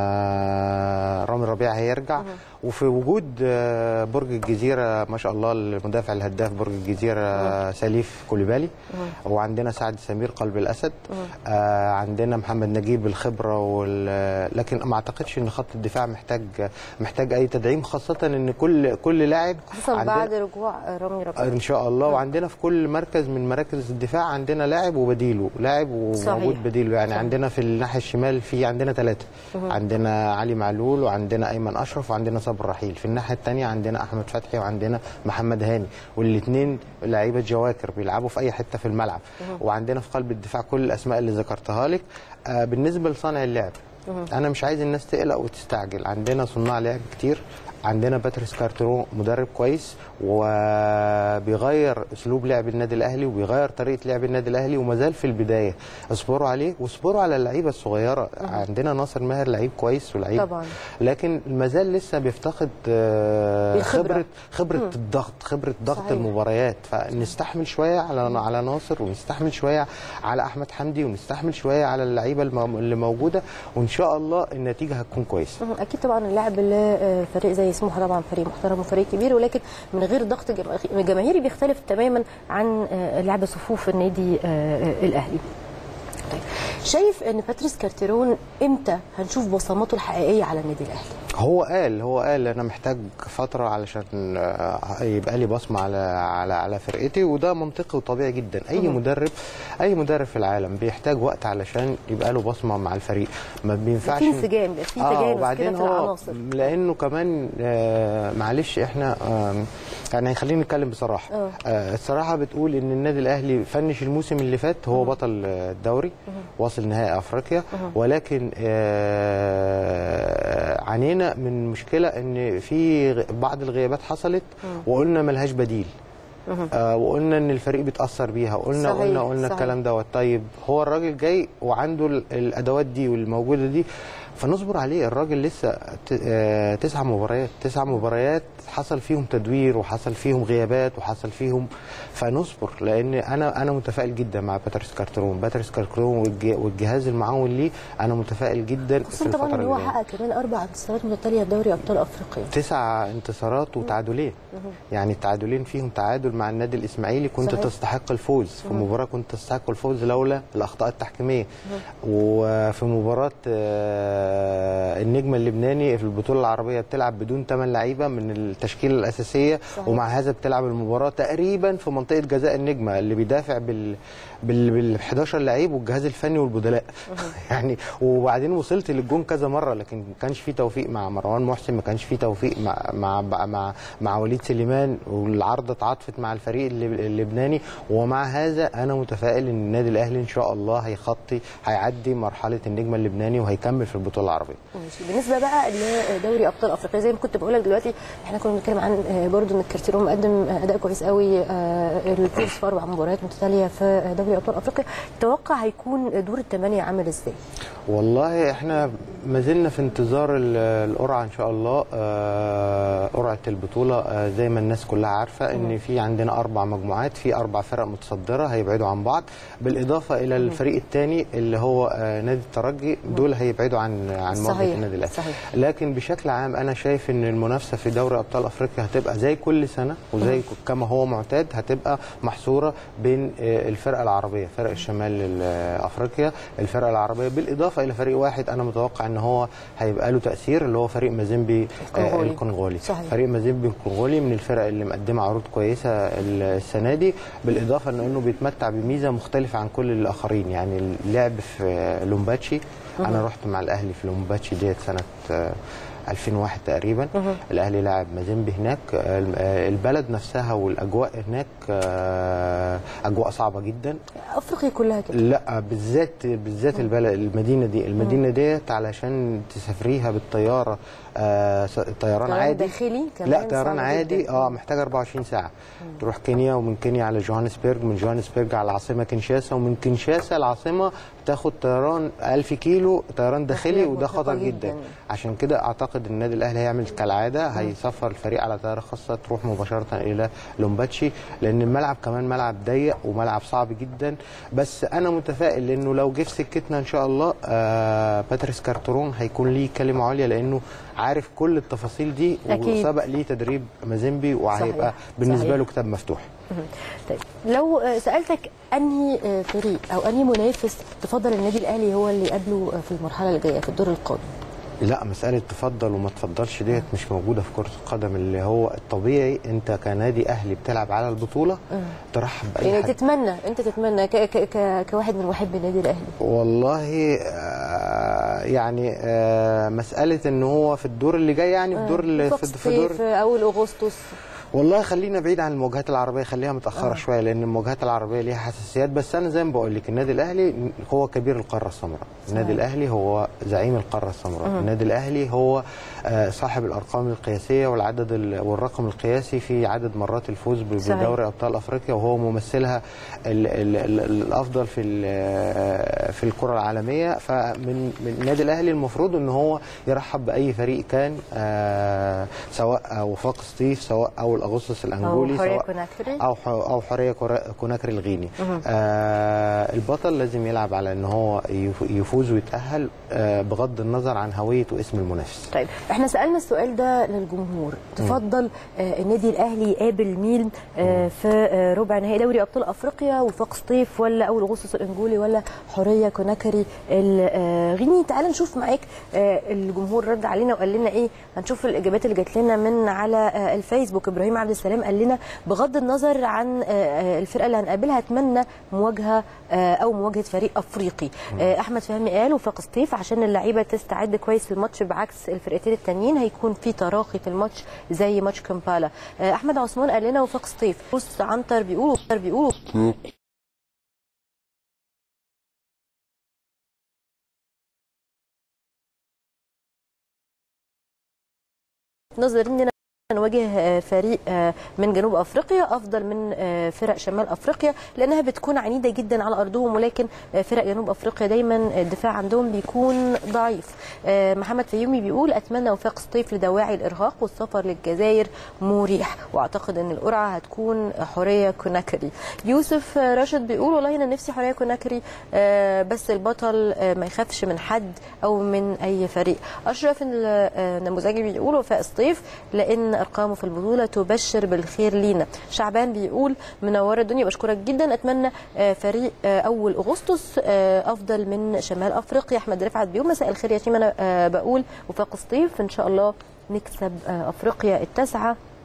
رامي ربيع هيرجع وفي وجود آه، برج الجزيره ما شاء الله المدافع الهداف برج الجزيره سليف كوليبالي وعندنا سعد سمير قلب الاسد آه، عندنا محمد نجيب الخبره وال... لكن ما اعتقدش ان خط الدفاع محتاج محتاج اي تدعيم خاصه ان كل كل لاعب خصوصا عندنا- بعد رجوع آه، رامي ربيعه ان شاء الله وعندنا في كل مركز من مراكز الدفاع عندنا لاعب وبديله لاعب صحيح. وموجود بديله يعني صحيح. عندنا في الناحيه الشمال في عندنا ثلاثه عندنا علي معلول وعندنا ايمن اشرف وعندنا صبر رحيل في الناحيه الثانيه عندنا احمد فتحي وعندنا محمد هاني والاثنين لعيبه جواكر بيلعبوا في اي حته في الملعب وعندنا في قلب الدفاع كل الاسماء اللي ذكرتها لك آه بالنسبه لصانع اللعب انا مش عايز الناس تقلق وتستعجل عندنا صناع لعب كتير عندنا باتريس كارترون مدرب كويس وبيغير اسلوب لعب النادي الاهلي وبيغير طريقه لعب النادي الاهلي وما زال في البدايه اصبروا عليه واصبروا على اللعيبه الصغيره عندنا ناصر ماهر لعيب كويس ولعيب طبعا. لكن ما زال لسه بيفتقد آه، الخبرة. خبره خبره الضغط خبره ضغط صحيح. المباريات فنستحمل شويه على على ناصر ونستحمل شويه على احمد حمدي ونستحمل شويه على اللعيبه الم- اللي موجوده وان شاء الله النتيجه هتكون كويسه مهم. اكيد طبعا اللاعب اللي آه، فريق زي سموحه طبعا فريق محترم وفريق كبير ولكن من غير ضغط جما- جماهيري بيختلف تماما عن آه، لعب صفوف النادي آه، آه، الاهلي طيب شايف ان باتريس كارتيرون امتى هنشوف بصماته الحقيقيه على النادي الاهلي هو قال هو قال انا محتاج فتره علشان آه، يبقى لي بصمه على على على فرقتي وده منطقي وطبيعي جدا اي مدرب اي مدرب في العالم بيحتاج وقت علشان يبقى له بصمه مع الفريق ما بينفعش في انسجام في تجانس اه كده وبعدين في هو العناصر لانه كمان آه معلش احنا آه يعني خلينا نتكلم بصراحه آه. آه الصراحه بتقول ان النادي الاهلي فنش الموسم اللي فات هو بطل آه، الدوري واصل نهائي افريقيا ولكن آه عانينا من مشكله ان في غ- بعض الغيابات حصلت وقلنا ملهاش بديل آه وقلنا ان الفريق بيتاثر بيها قلنا صحيح، قلنا قلنا صحيح. الكلام دوت طيب هو الراجل جاي وعنده ال- الادوات دي والموجوده دي فنصبر عليه الراجل لسه ت- آه، تسع مباريات تسع مباريات حصل فيهم تدوير وحصل فيهم غيابات وحصل فيهم فنصبر لان انا انا متفائل جدا مع باتريس كارترون باتريس كارترون والج- والجهاز المعاون ليه انا متفائل جدا في خصوصا طبعا الفتره ان هو اللي جايه حقق كمان اربع انتصارات متتاليه في دوري ابطال افريقيا تسع انتصارات وتعادلين يعني التعادلين فيهم تعادل مع النادي الاسماعيلي كنت صحيح. تستحق الفوز في مباراه كنت تستحق الفوز لولا الاخطاء التحكيميه وفي مباراه آه، النجم اللبناني في البطوله العربيه بتلعب بدون 8 لعيبه من التشكيله الاساسيه صحيح. ومع هذا بتلعب المباراه تقريبا في منطقه جزاء النجمه اللي بيدافع بال بال بال 11 لعيب والجهاز الفني والبدلاء يعني وبعدين وصلت للجون كذا مره لكن ما كانش في توفيق مع مروان محسن ما كانش في توفيق مع مع مع, مع وليد سليمان والعارضه اتعاطفت مع الفريق اللب- اللبناني ومع هذا انا متفائل ان النادي الاهلي ان شاء الله هيخطي هيعدي مرحله النجم اللبناني وهيكمل في البطوله العربيه ماشي بالنسبه بقى لدوري ابطال افريقيا زي ما كنت بقول لك دلوقتي احنا كنا بنتكلم عن آه، برضو ان الكارتيرون مقدم اداء كويس قوي آه، الفوز في اربع مباريات متتاليه في دوري ابطال افريقيا تتوقع هيكون دور الثمانيه عامل ازاي؟ والله احنا ما زلنا في انتظار ال- القرعه ان شاء الله آه، قرعه البطوله آه، زي ما الناس كلها عارفه ان في عندنا اربع مجموعات في اربع فرق متصدره هيبعدوا عن بعض بالاضافه الى الفريق الثاني اللي هو آه، نادي الترجي دول هيبعدوا عن عن مواجهه صحيح، النادي الاهلي صحيح. لكن بشكل عام انا شايف ان المنافسه في دوري ابطال افريقيا هتبقى زي كل سنه وزي كما هو معتاد هتبقى محصوره بين آه، الفرقه العربيه فرق الشمال ال- افريقيا الفرقه العربيه بالاضافه الى فريق واحد انا متوقع ان هو هيبقى له تاثير اللي هو فريق مازيمبي آه، الكونغولي. الكونغولي صحيح. فريق مازيمبي الكونغولي من الفرق اللي مقدمه عروض كويسه ال- السنه دي بالاضافه لانه بيتمتع بميزه مختلفه عن كل الاخرين يعني اللعب في لومباتشي انا رحت مع الاهلي في لومباتشي ديت سنه آه، 2001 تقريبا الاهلي لعب مازيمبي هناك آه، البلد نفسها والاجواء هناك آه، اجواء صعبه جدا افريقيا كلها كده لا بالذات بالذات البلد المدينه دي المدينه ديت علشان تسافريها بالطياره آه س- طيران طيران عادي داخلي كمان لا طيران صعب عادي جداً. اه محتاج 24 ساعه تروح كينيا ومن كينيا على جوهانسبرج من جوهانسبرج على العاصمه كينشاسا ومن كينشاسا العاصمه تاخد طيران 1000 كيلو طيران داخلي داخلي وده مرهقة خطر جداً. جدا عشان كده اعتقد ان النادي الاهلي هيعمل كالعاده هيسفر الفريق على طياره خاصه تروح مباشره الى لومباتشي لان الملعب كمان ملعب ضيق وملعب صعب جدا بس انا متفائل لانه لو جه في سكتنا ان شاء الله آه باتريس كارترون هيكون ليه كلمه عليا لانه عارف كل التفاصيل دي أكيد. وسبق ليه تدريب مازيمبي وهيبقى صحيح. بالنسبه صحيح. له كتاب مفتوح طيب لو آه، سالتك انهي آه، فريق او انهي منافس تفضل النادي الاهلي هو اللي يقابله آه، في المرحله اللي جايه في الدور القادم لا مسألة تفضل وما تفضلش ديت مش موجودة في كرة القدم اللي هو الطبيعي انت كنادي اهلي بتلعب على البطولة ترحب بأي يعني حد تتمنى انت تتمنى ك ك ك كواحد من محبي النادي الاهلي والله آه، يعني آه، مسألة ان هو في الدور اللي جاي يعني في دور اللي- فوكس في في دور في اول اغسطس والله خلينا بعيد عن المواجهات العربيه خليها متاخره شويه لان المواجهات العربيه ليها حساسيات بس انا زي ما بقول لك النادي الاهلي هو كبير القاره السمراء النادي الاهلي هو زعيم القاره السمراء النادي الاهلي هو آه، صاحب الارقام القياسيه والعدد ال- والرقم القياسي في عدد مرات الفوز ب- صحيح. بدوري ابطال افريقيا وهو ممثلها ال ال ال الافضل في ال- في الكره العالميه فمن من النادي الاهلي المفروض ان هو يرحب باي فريق كان آه، سواء وفاق سطيف سواء اول اغسطس الانجولي حورية سواء كوناكري. او ح- او حوريه كورا- كوناكري الغيني آه البطل لازم يلعب على ان هو يف- يفوز ويتاهل آه بغض النظر عن هويه واسم المنافس طيب احنا سالنا السؤال ده للجمهور تفضل آه النادي الاهلي يقابل مين آه في آه ربع نهائي دوري ابطال افريقيا وفاق سطيف ولا اول اغسطس الانجولي ولا حوريه كوناكري الغيني تعال نشوف معاك آه الجمهور رد علينا وقال لنا ايه هنشوف الاجابات اللي جات لنا من على آه الفيسبوك ابراهيم عبد السلام قال لنا بغض النظر عن آه آه الفرقه اللي هنقابلها اتمنى مواجهه آه او مواجهه فريق افريقي آه احمد فهمي قال وفاق سطيف عشان اللعيبه تستعد كويس للماتش بعكس الفرقتين التانيين هيكون في تراخي في الماتش زي ماتش كامبالا آه احمد عثمان قال لنا وفاق سطيف بص عنتر بيقولوا بيقولوا نظر اننا نواجه فريق من جنوب افريقيا افضل من فرق شمال افريقيا لانها بتكون عنيده جدا على ارضهم ولكن فرق جنوب افريقيا دايما الدفاع عندهم بيكون ضعيف محمد فيومي بيقول اتمنى وفاق سطيف لدواعي الارهاق والسفر للجزائر مريح واعتقد ان القرعه هتكون حوريه كوناكري يوسف راشد بيقول والله انا نفسي حوريه كوناكري بس البطل ما يخافش من حد او من اي فريق اشرف النموذجي بيقول وفاء سطيف لان ارقامه في البطوله تبشر بالخير لينا شعبان بيقول منوره الدنيا بشكرك جدا اتمنى فريق اول اغسطس افضل من شمال افريقيا احمد رفعت بيقول مساء الخير يا شيماء انا بقول وفاق سطيف ان شاء الله نكسب افريقيا التاسعه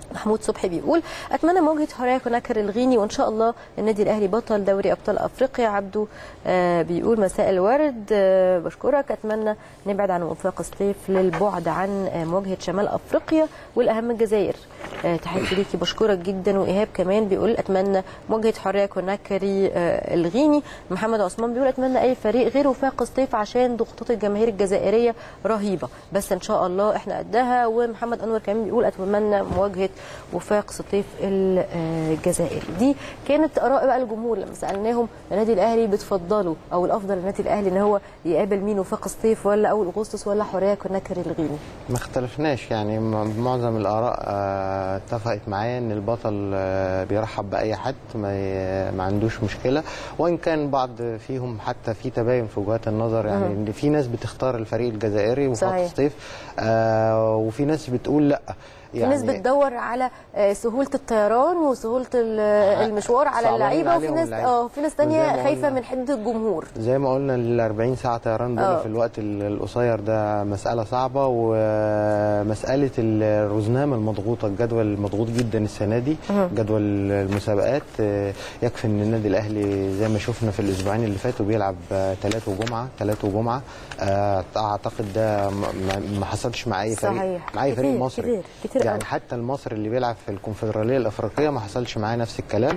محمود صبحي بيقول اتمنى مواجهه حريه كوناكر الغيني وان شاء الله النادي الاهلي بطل دوري ابطال افريقيا عبده آه، بيقول مساء الورد آه، بشكرك اتمنى نبعد عن وفاق الصيف للبعد عن آه، مواجهه شمال افريقيا والاهم الجزائر آه، تحياتي ليكي بشكرك جدا وايهاب كمان بيقول اتمنى مواجهه حريه كوناكري آه، الغيني محمد عثمان بيقول اتمنى اي فريق غير وفاق الصيف عشان ضغوطات الجماهير الجزائريه رهيبه بس ان شاء الله احنا قدها ومحمد انور كمان بيقول اتمنى مواجهه وفاق سطيف الجزائري دي كانت اراء بقى الجمهور لما سالناهم النادي الاهلي بتفضلوا او الافضل للنادي الاهلي ان هو يقابل مين وفاق الصيف ولا اول اغسطس ولا حريه كوناكري الغيني ما اختلفناش يعني م- معظم الاراء آه، اتفقت معايا ان البطل آه، بيرحب باي حد ما, ي- ما عندوش مشكله وان كان بعض فيهم حتى في تباين في وجهات النظر يعني ان في ناس بتختار الفريق الجزائري وفاق صحيح. الصيف آه، وفي ناس بتقول لا في ناس بتدور على آه، سهوله الطيران وسهوله ال- المشوار على صعبان اللعيبه وفي عليهم ناس اللعيبة. اه في ناس وزي تانية ما خايفه قلنا- من حده الجمهور زي ما قلنا ال 40 ساعة طيران دول آه. في الوقت ال- القصير ده مسألة صعبة ومسألة الرزنامة المضغوطة الجدول المضغوط جدا السنة دي جدول المسابقات آه، يكفي ان النادي الاهلي زي ما شفنا في الاسبوعين اللي فاتوا بيلعب ثلاث وجمعة ثلاث وجمعة آه، اعتقد ده ما- ما- ما حصلش مع اي فريق صحيح. مع اي فريق كتير- مصري كتير- كتير يعني قوي. حتى المصري اللي بيلعب في الكونفدراليه الافريقيه ما حصلش معاه نفس الكلام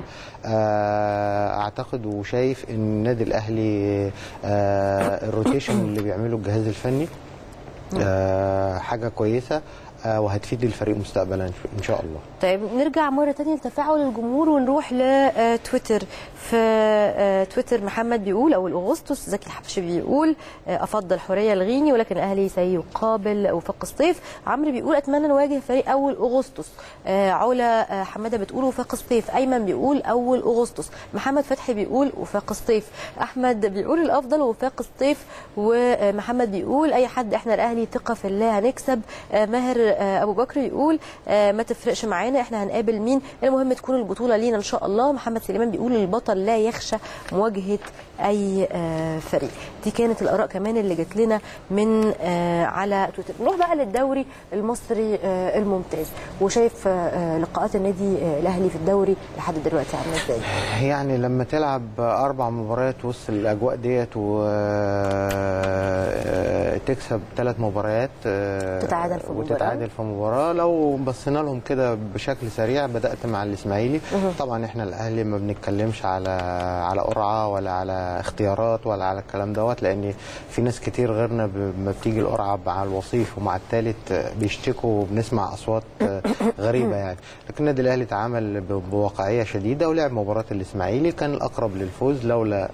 آه، اعتقد وشايف ان النادي الاهلي آه، الروتيشن اللي بيعمله الجهاز الفني آه، حاجه كويسه آه، وهتفيد الفريق مستقبلا ان شاء الله طيب نرجع مرة تانية لتفاعل الجمهور ونروح لتويتر في آه، تويتر محمد بيقول أول أغسطس زكي الحبشي بيقول آه، أفضل حرية الغيني ولكن الأهلي سيقابل وفاق الصيف عمرو بيقول أتمنى نواجه فريق أول أغسطس آه، علا آه، حمادة بتقول وفاق الصيف أيمن بيقول أول أغسطس محمد فتحي بيقول وفاق الصيف أحمد بيقول الأفضل وفاق الصيف ومحمد بيقول أي حد إحنا الأهلي ثقة في الله هنكسب آه، ماهر آه، أبو بكر يقول آه، ما تفرقش معانا احنا هنقابل مين المهم تكون البطوله لينا ان شاء الله محمد سليمان بيقول البطل لا يخشى مواجهه اي آه، فريق دي كانت الاراء كمان اللي جات لنا من آه، على تويتر نروح بقى للدوري المصري آه، الممتاز وشايف آه، لقاءات النادي آه، الاهلي في الدوري لحد دلوقتي عامله ازاي يعني لما تلعب اربع مباريات وسط الاجواء ديت وتكسب ثلاث مباريات آه، تتعادل في مباراة. وتتعادل في مباراه لو بصينا لهم كده بشكل سريع بدات مع الاسماعيلي طبعا احنا الاهلي ما بنتكلمش على على قرعه ولا على اختيارات ولا على الكلام دوت لان في ناس كتير غيرنا ب- ما بتيجي القرعه مع الوصيف ومع الثالث بيشتكوا وبنسمع اصوات آه، غريبه يعني لكن النادي الاهلي تعامل ب- بواقعيه شديده ولعب مباراه الاسماعيلي كان الاقرب للفوز لولا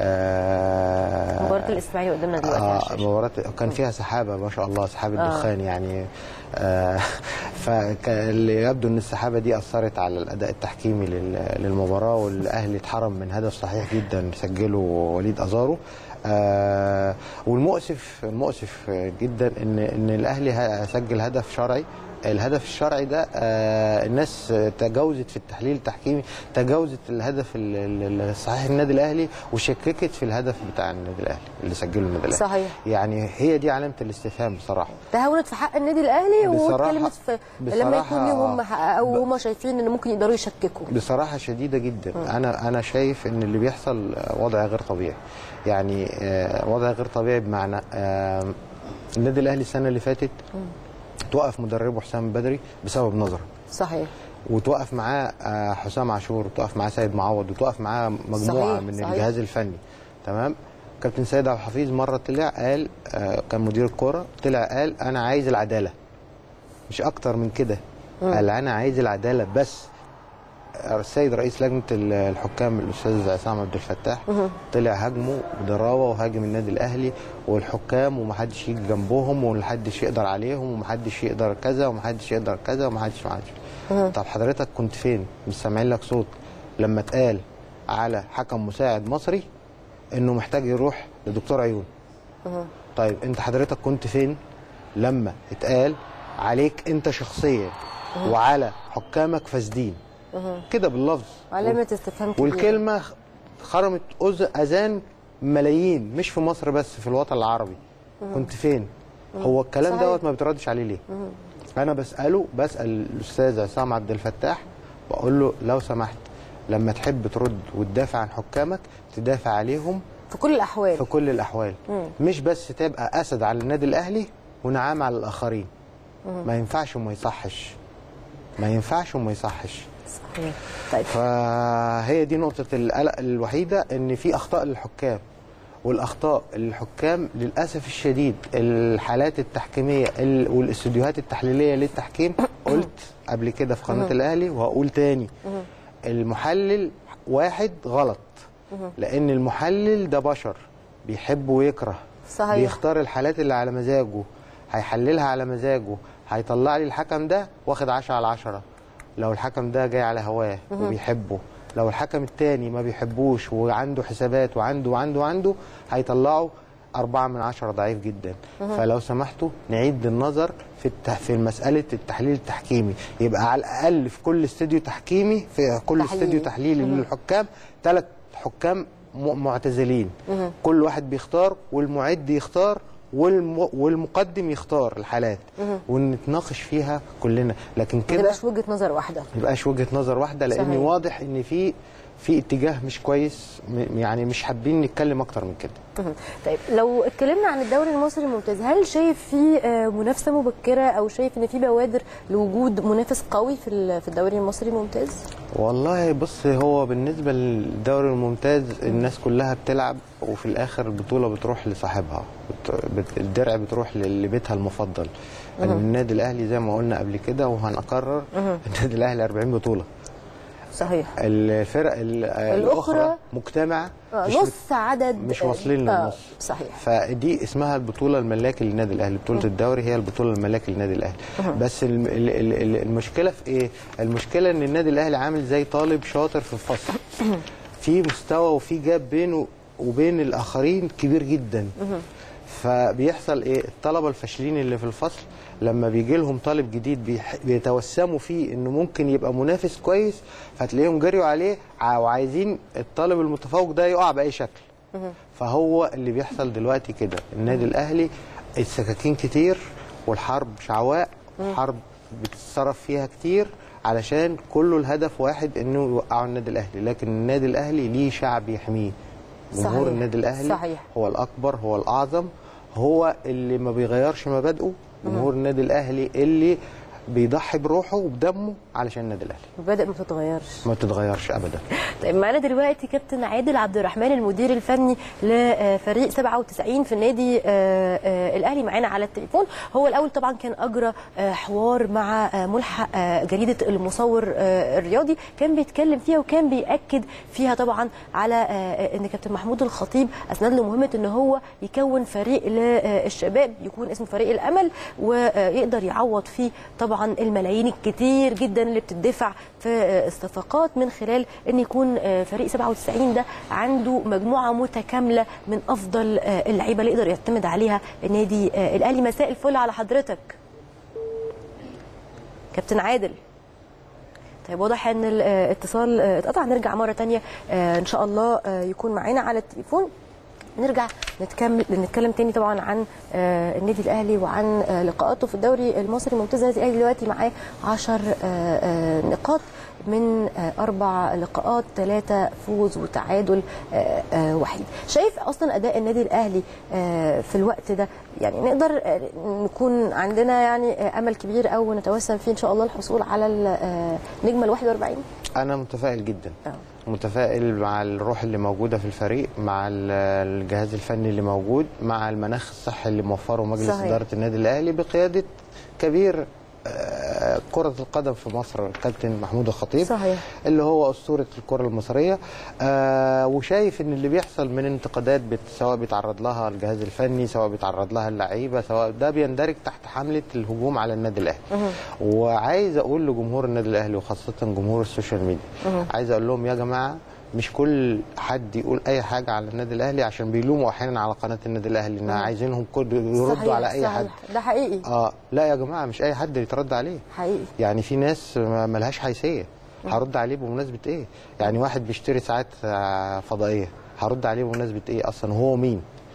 آه مباراه الاسماعيلي قدامنا دلوقتي على آه الشاشة. مباراة كان فيها سحابة ما شاء الله سحاب آه. الدخان يعني آه فاللي يبدو ان السحابة دي أثرت على الأداء التحكيمي لل- للمباراة والأهلي اتحرم من هدف صحيح جدا سجله وليد أزارو آه والمؤسف المؤسف جدا ان ان الاهلي ه- سجل هدف شرعي الهدف الشرعي ده آه الناس تجاوزت في التحليل التحكيمي تجاوزت الهدف ال- ال- الصحيح النادي الاهلي وشككت في الهدف بتاع النادي الاهلي اللي سجله النادي الاهلي صحيح. يعني هي دي علامه الاستفهام بصراحه تهاونت في حق النادي الاهلي بصراحة- واتكلمت في لما بصراحة- يكون ليهم هم حق او هم شايفين ان ممكن يقدروا يشككوا بصراحه شديده جدا انا انا شايف ان اللي بيحصل وضع غير طبيعي يعني آه، وضع غير طبيعي بمعنى آه، النادي الاهلي السنه اللي فاتت توقف مدربه حسام بدري بسبب نظره صحيح وتوقف معاه آه، حسام عاشور وتوقف معاه سيد معوض وتوقف معاه مجموعه صحيح، من صحيح. الجهاز الفني تمام كابتن سيد عبد الحفيظ مره طلع قال آه، كان مدير الكوره طلع قال انا عايز العداله مش اكتر من كده قال انا عايز العداله بس السيد رئيس لجنه ال- الحكام الاستاذ عصام عبد الفتاح طلع هاجمه بضراوه وهاجم النادي الاهلي والحكام ومحدش يجي جنبهم ومحدش يقدر عليهم ومحدش يقدر كذا ومحدش يقدر كذا ومحدش محدش طب حضرتك كنت فين مش سامعين لك صوت لما اتقال على حكم مساعد مصري انه محتاج يروح لدكتور عيون طيب انت حضرتك كنت فين لما اتقال عليك انت شخصيا وعلى حكامك فاسدين كده باللفظ علامه استفهام كبيرة. والكلمه خرمت أذ- اذان ملايين مش في مصر بس في الوطن العربي كنت فين هو الكلام صحيح. دوت ما بتردش عليه ليه انا بساله بسال الاستاذ عصام عبد الفتاح بقول له لو سمحت لما تحب ترد وتدافع عن حكامك تدافع عليهم في كل الاحوال في كل الاحوال مش بس تبقى اسد على النادي الاهلي ونعام على الاخرين ما ينفعش وما يصحش ما ينفعش وما يصحش صحيح. طيب فهي دي نقطة القلق الوحيدة إن في أخطاء للحكام والأخطاء للحكام للأسف الشديد الحالات التحكيمية ال- والاستوديوهات التحليلية للتحكيم قلت قبل كده في قناة الأهلي وهقول تاني المحلل واحد غلط لأن المحلل ده بشر بيحب ويكره صحيح. بيختار الحالات اللي على مزاجه هيحللها على مزاجه هيطلع لي الحكم ده واخد 10 على 10 لو الحكم ده جاي على هواه وبيحبه لو الحكم التاني ما بيحبوش وعنده حسابات وعنده وعنده وعنده هيطلعه أربعة من عشرة ضعيف جدا فلو سمحتوا نعيد النظر في الت... في مسألة التحليل التحكيمي يبقى على الأقل في كل استوديو تحكيمي في كل تحليل. استوديو تحليلي للحكام ثلاث حكام م... معتزلين كل واحد بيختار والمعد يختار والم... والمقدم يختار الحالات ونتناقش فيها كلنا لكن ما كده تبقاش وجهه نظر واحده ما يبقاش وجهه نظر واحده لان صحيح. واضح ان في في اتجاه مش كويس م- يعني مش حابين نتكلم اكتر من كده مهم. طيب لو اتكلمنا عن الدوري المصري الممتاز هل شايف في آه، منافسه مبكره او شايف ان في بوادر لوجود منافس قوي في ال- في الدوري المصري الممتاز والله بص هو بالنسبه للدوري الممتاز الناس كلها بتلعب وفي الاخر البطوله بتروح لصاحبها بت... بت... الدرع بتروح ل- لبيتها المفضل يعني النادي الاهلي زي ما قلنا قبل كده وهنكرر النادي الاهلي 40 بطوله صحيح الفرق ال- الاخرى مجتمعه آه، مش نص عدد مش واصلين آه، للنص صحيح فدي اسمها البطوله الملاكي للنادي الاهلي بطوله الدوري هي البطوله الملاكي للنادي الاهلي بس الم- ال- ال- ال- المشكله في ايه المشكله ان النادي الاهلي عامل زي طالب شاطر في الفصل في مستوى وفي جاب بينه وبين الاخرين كبير جدا فبيحصل ايه الطلبه الفاشلين اللي في الفصل لما بيجي لهم طالب جديد بيح- بيتوسموا فيه انه ممكن يبقى منافس كويس فتلاقيهم جريوا عليه ع- وعايزين الطالب المتفوق ده يقع باي شكل فهو اللي بيحصل دلوقتي كده النادي الاهلي السكاكين كتير والحرب شعواء حرب بتتصرف فيها كتير علشان كله الهدف واحد انه يوقعوا النادي الاهلي لكن النادي الاهلي ليه شعب يحميه جمهور صحيح. النادي الاهلي صحيح. هو الاكبر هو الاعظم هو اللي ما بيغيرش مبادئه جمهور النادي الاهلي اللي بيضحي بروحه وبدمه علشان النادي الاهلي المبادئ ما بتتغيرش ما بتتغيرش ابدا طيب معانا دلوقتي كابتن عادل عبد الرحمن المدير الفني لفريق 97 في النادي آه، آه، الاهلي معانا على التليفون هو الاول طبعا كان اجرى آه، حوار مع آه، ملحق آه، جريده المصور آه، الرياضي كان بيتكلم فيها وكان بياكد فيها طبعا على آه، ان كابتن محمود الخطيب اسند له مهمه ان هو يكون فريق للشباب يكون اسمه فريق الامل ويقدر يعوض فيه طبعا الملايين الكتير جدا اللي بتدفع في آه، الصفقات من خلال ان يكون آه، فريق 97 ده عنده مجموعه متكامله من افضل آه، اللعيبه اللي يقدر يعتمد عليها النادي آه، الاهلي مساء الفل على حضرتك كابتن عادل طيب واضح ان الاتصال آه، اتقطع نرجع مره تانية آه، ان شاء الله آه، يكون معانا على التليفون نرجع نتكمل نتكلم تاني طبعا عن آه، النادي الاهلي وعن آه، لقاءاته في الدوري المصري الممتاز النادي الاهلي دلوقتي معاه 10 نقاط من آه، اربع لقاءات ثلاثه فوز وتعادل آه، آه، وحيد شايف اصلا اداء النادي الاهلي آه، في الوقت ده يعني نقدر آه، نكون عندنا يعني آه، امل كبير او نتوسم فيه ان شاء الله الحصول على النجمه ال 41 انا متفائل جدا آه. متفائل مع الروح اللي موجوده في الفريق مع ال- الجهاز الفني اللي موجود مع المناخ الصحي اللي موفره مجلس صحيح. اداره النادي الاهلي بقياده كبير آه، كرة القدم في مصر الكابتن محمود الخطيب صحيح. اللي هو أسطورة الكرة المصرية آه وشايف ان اللي بيحصل من انتقادات بت سواء بيتعرض لها الجهاز الفني سواء بيتعرض لها اللعيبة سواء ده بيندرج تحت حملة الهجوم على النادي الأهلي وعايز أقول لجمهور النادي الأهلي وخاصة جمهور السوشيال ميديا عايز أقول لهم يا جماعة مش كل حد يقول اي حاجه على النادي الاهلي عشان بيلوموا احيانا على قناه النادي الاهلي انها عايزينهم كل يردوا صحيح، على اي صحيح. حد ده حقيقي اه لا يا جماعه مش اي حد يترد عليه حقيقي يعني في ناس ما- ملهاش حيثيه هرد عليه بمناسبه ايه يعني واحد بيشتري ساعات آه، فضائيه هرد عليه بمناسبه ايه اصلا هو مين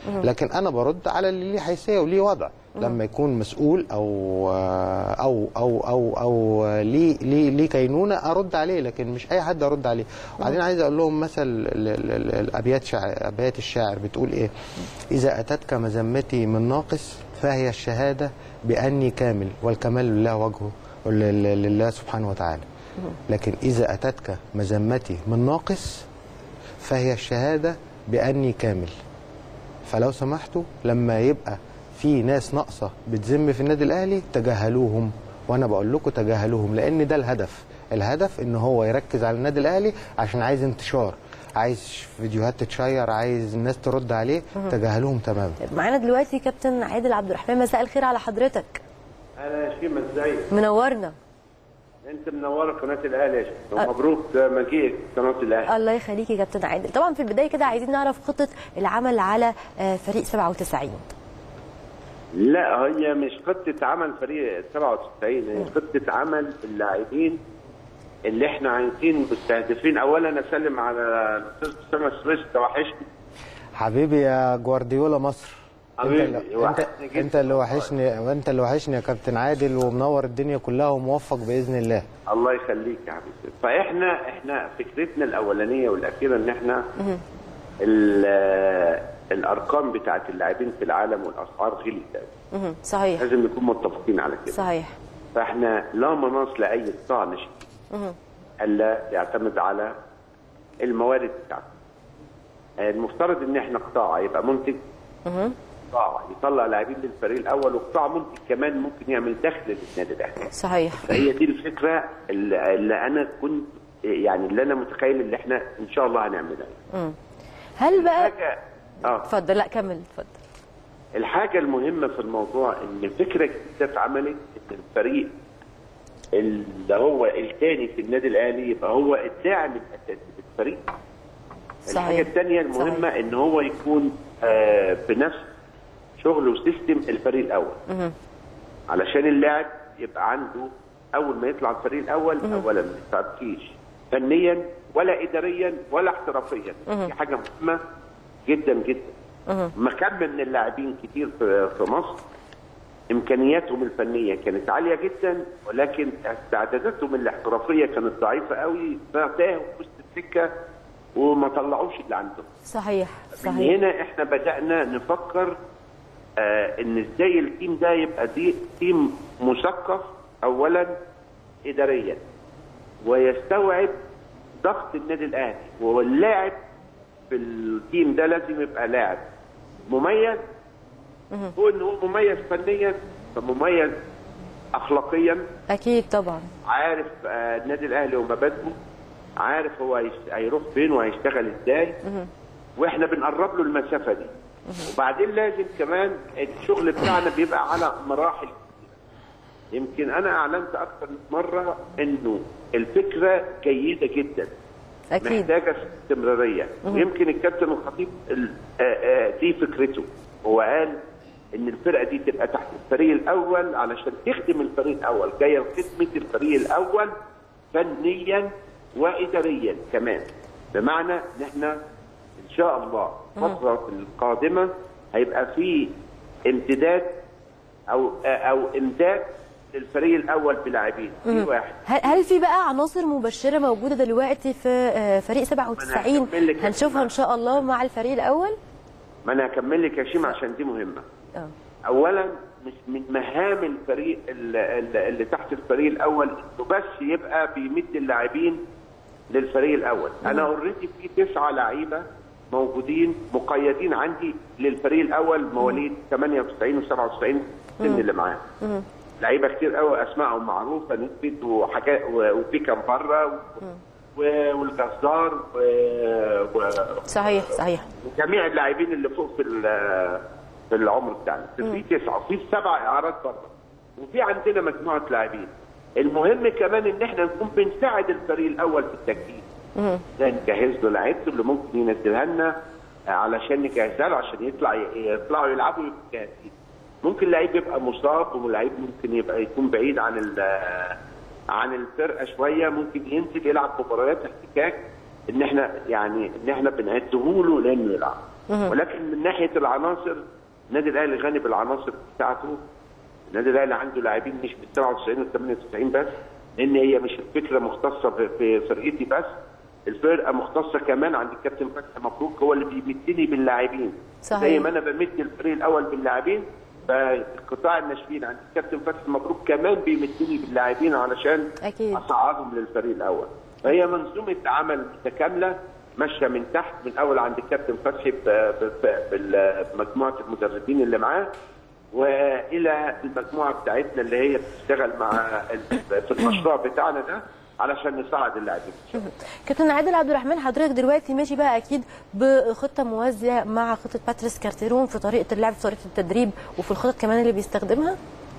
لكن انا برد على اللي ليه حيثيه وليه وضع لما يكون مسؤول او او او او او ليه ليه ليه كينونه ارد عليه لكن مش اي حد ارد عليه وبعدين عايز اقول لهم مثل ال- ال- ال- الابيات شاعر ابيات الشاعر بتقول ايه اذا اتتك مذمتي من ناقص فهي الشهاده باني كامل والكمال لله وجهه لل- لله سبحانه وتعالى لكن اذا اتتك مذمتي من ناقص فهي الشهاده باني كامل فلو سمحتوا لما يبقى في ناس ناقصه بتذم في النادي الاهلي تجاهلوهم وانا بقول لكم تجاهلوهم لان ده الهدف الهدف ان هو يركز على النادي الاهلي عشان عايز انتشار عايز فيديوهات تتشير عايز الناس ترد عليه تجاهلوهم تماما طيب معانا دلوقتي كابتن عادل عبد الرحمن مساء الخير على حضرتك اهلا يا شيماء ازيك؟ منورنا انت منوره قناه الاهلي يا شيماء ومبروك مجيئك قناه الاهلي الله يخليك يا كابتن عادل طبعا في البدايه كده عايزين نعرف خطه العمل على آه، فريق 97 لا هي مش خطه عمل فريق 97 هي خطه عمل اللاعبين اللي احنا عايزين مستهدفين اولا اسلم على الاستاذ اسامه سويس توحشني حبيبي يا جوارديولا مصر انت حبيبي، اللي انت, وحشني جدا. انت اللي وحشني وانت اللي وحشني يا كابتن عادل ومنور الدنيا كلها وموفق باذن الله الله يخليك يا حبيبي فاحنا احنا فكرتنا الاولانيه والاخيره ان احنا ال- الارقام بتاعت اللاعبين في العالم والاسعار غليت مهم. صحيح لازم نكون متفقين على كده صحيح فاحنا لا مناص لاي قطاع نشئ الا يعتمد على الموارد بتاعته المفترض ان احنا قطاع يبقى منتج قطاع يطلع لاعبين للفريق الاول وقطاع منتج كمان ممكن يعمل دخل للنادي الاهلي صحيح فهي دي الفكره اللي, اللي انا كنت يعني اللي انا متخيل ان احنا ان شاء الله هنعملها هل بقى حاجه اه اتفضل لا كمل اتفضل الحاجة المهمة في الموضوع إن فكرة جديدة اتعملت إن الفريق اللي هو الثاني في النادي الأهلي يبقى هو الداعم الأساسي للفريق. صحيح. الحاجة الثانية المهمة صحيح. إن هو يكون آه بنفس شغل وسيستم الفريق الأول. علشان اللاعب يبقى عنده أول ما يطلع الفريق الأول أولا ما يتعبكيش فنيا ولا إداريا ولا احترافيا. دي حاجة مهمة جدا جدا. مكان من اللاعبين كتير في في مصر امكانياتهم الفنيه كانت عاليه جدا ولكن استعداداتهم الاحترافيه كانت ضعيفه قوي فتاهوا في وسط السكه وما طلعوش اللي عندهم. صحيح من صحيح هنا احنا بدانا نفكر آه ان ازاي التيم ده يبقى دي تيم مثقف اولا اداريا ويستوعب ضغط النادي الاهلي واللاعب في التيم ده لازم يبقى لاعب مميز هو ان هو مميز فنيا فمميز اخلاقيا اكيد طبعا عارف آه، النادي الاهلي ومبادئه عارف هو هيش- هيروح فين وهيشتغل ازاي واحنا بنقرب له المسافه دي وبعدين لازم كمان الشغل بتاعنا بيبقى على مراحل يمكن انا اعلنت اكثر من مره انه الفكره جيده جدا اكيد محتاجه استمراريه ويمكن الكابتن الخطيب ال- آه، آه، دي فكرته هو قال ان الفرقه دي تبقى تحت الفريق الاول علشان تخدم الفريق الاول جايه لخدمه الفريق الاول فنيا واداريا كمان بمعنى ان احنا ان شاء الله الفتره القادمه هيبقى في امتداد او آه، او امداد للفريق الاول بلاعبين دي واحد هل هل في بقى عناصر مبشره موجوده دلوقتي في آه، فريق 97 هكمل لك يا هنشوفها جماعة. ان شاء الله مع الفريق الاول ما انا هكمل لك يا شيماء عشان دي مهمه اه اولا مش من مهام الفريق ال- ال- اللي تحت الفريق الاول انه بس يبقى بيمد اللاعبين للفريق الاول انا اوريدي في تسعه لعيبه موجودين مقيدين عندي للفريق الاول مواليد 98 و97 السن اللي معاه لعيبه كتير قوي اسمائهم معروفه نسبت وحاجات و- وبيكام بره و- و- والجزار و- و- صحيح صحيح جميع اللاعبين اللي فوق في ال- في العمر بتاعنا في تسعه في سبع اعارات بره وفي عندنا مجموعه لاعبين المهم كمان ان احنا نكون بنساعد الفريق الاول في التجهيز ده نجهز له لعيبته اللي ممكن ينزلها لنا علشان نجهزها له عشان يطلع يطلعوا يلعبوا يبقوا جاهزين ممكن لعيب يبقى مصاب ولعيب ممكن يبقى يكون بعيد عن ال- عن الفرقه شويه ممكن ينزل يلعب مباريات احتكاك ان احنا يعني ان احنا بنعده له لانه يلعب ولكن من ناحيه العناصر النادي الاهلي غني بالعناصر بتاعته النادي الاهلي عنده لاعبين مش من 97 و 98 بس لان هي مش الفكره مختصه في- في فرقتي بس الفرقه مختصه كمان عند الكابتن فتحي مبروك هو اللي بيمدني باللاعبين صحيح. زي ما انا بمد الفريق الاول باللاعبين فقطاع الناشئين عند الكابتن فتحي مبروك كمان بيمدني باللاعبين علشان أكيد. اصعدهم للفريق الاول فهي منظومه عمل متكامله ماشيه من تحت من اول عند الكابتن فتحي ب- ب- ب- بال- بمجموعه المدربين اللي معاه والى المجموعه بتاعتنا اللي هي بتشتغل مع ال- في المشروع بتاعنا ده علشان نساعد اللاعبين كابتن عادل عبد الرحمن حضرتك دلوقتي ماشي بقى اكيد بخطه موازيه مع خطه باتريس كارتيرون في طريقه اللعب في طريقه التدريب وفي الخطط كمان اللي بيستخدمها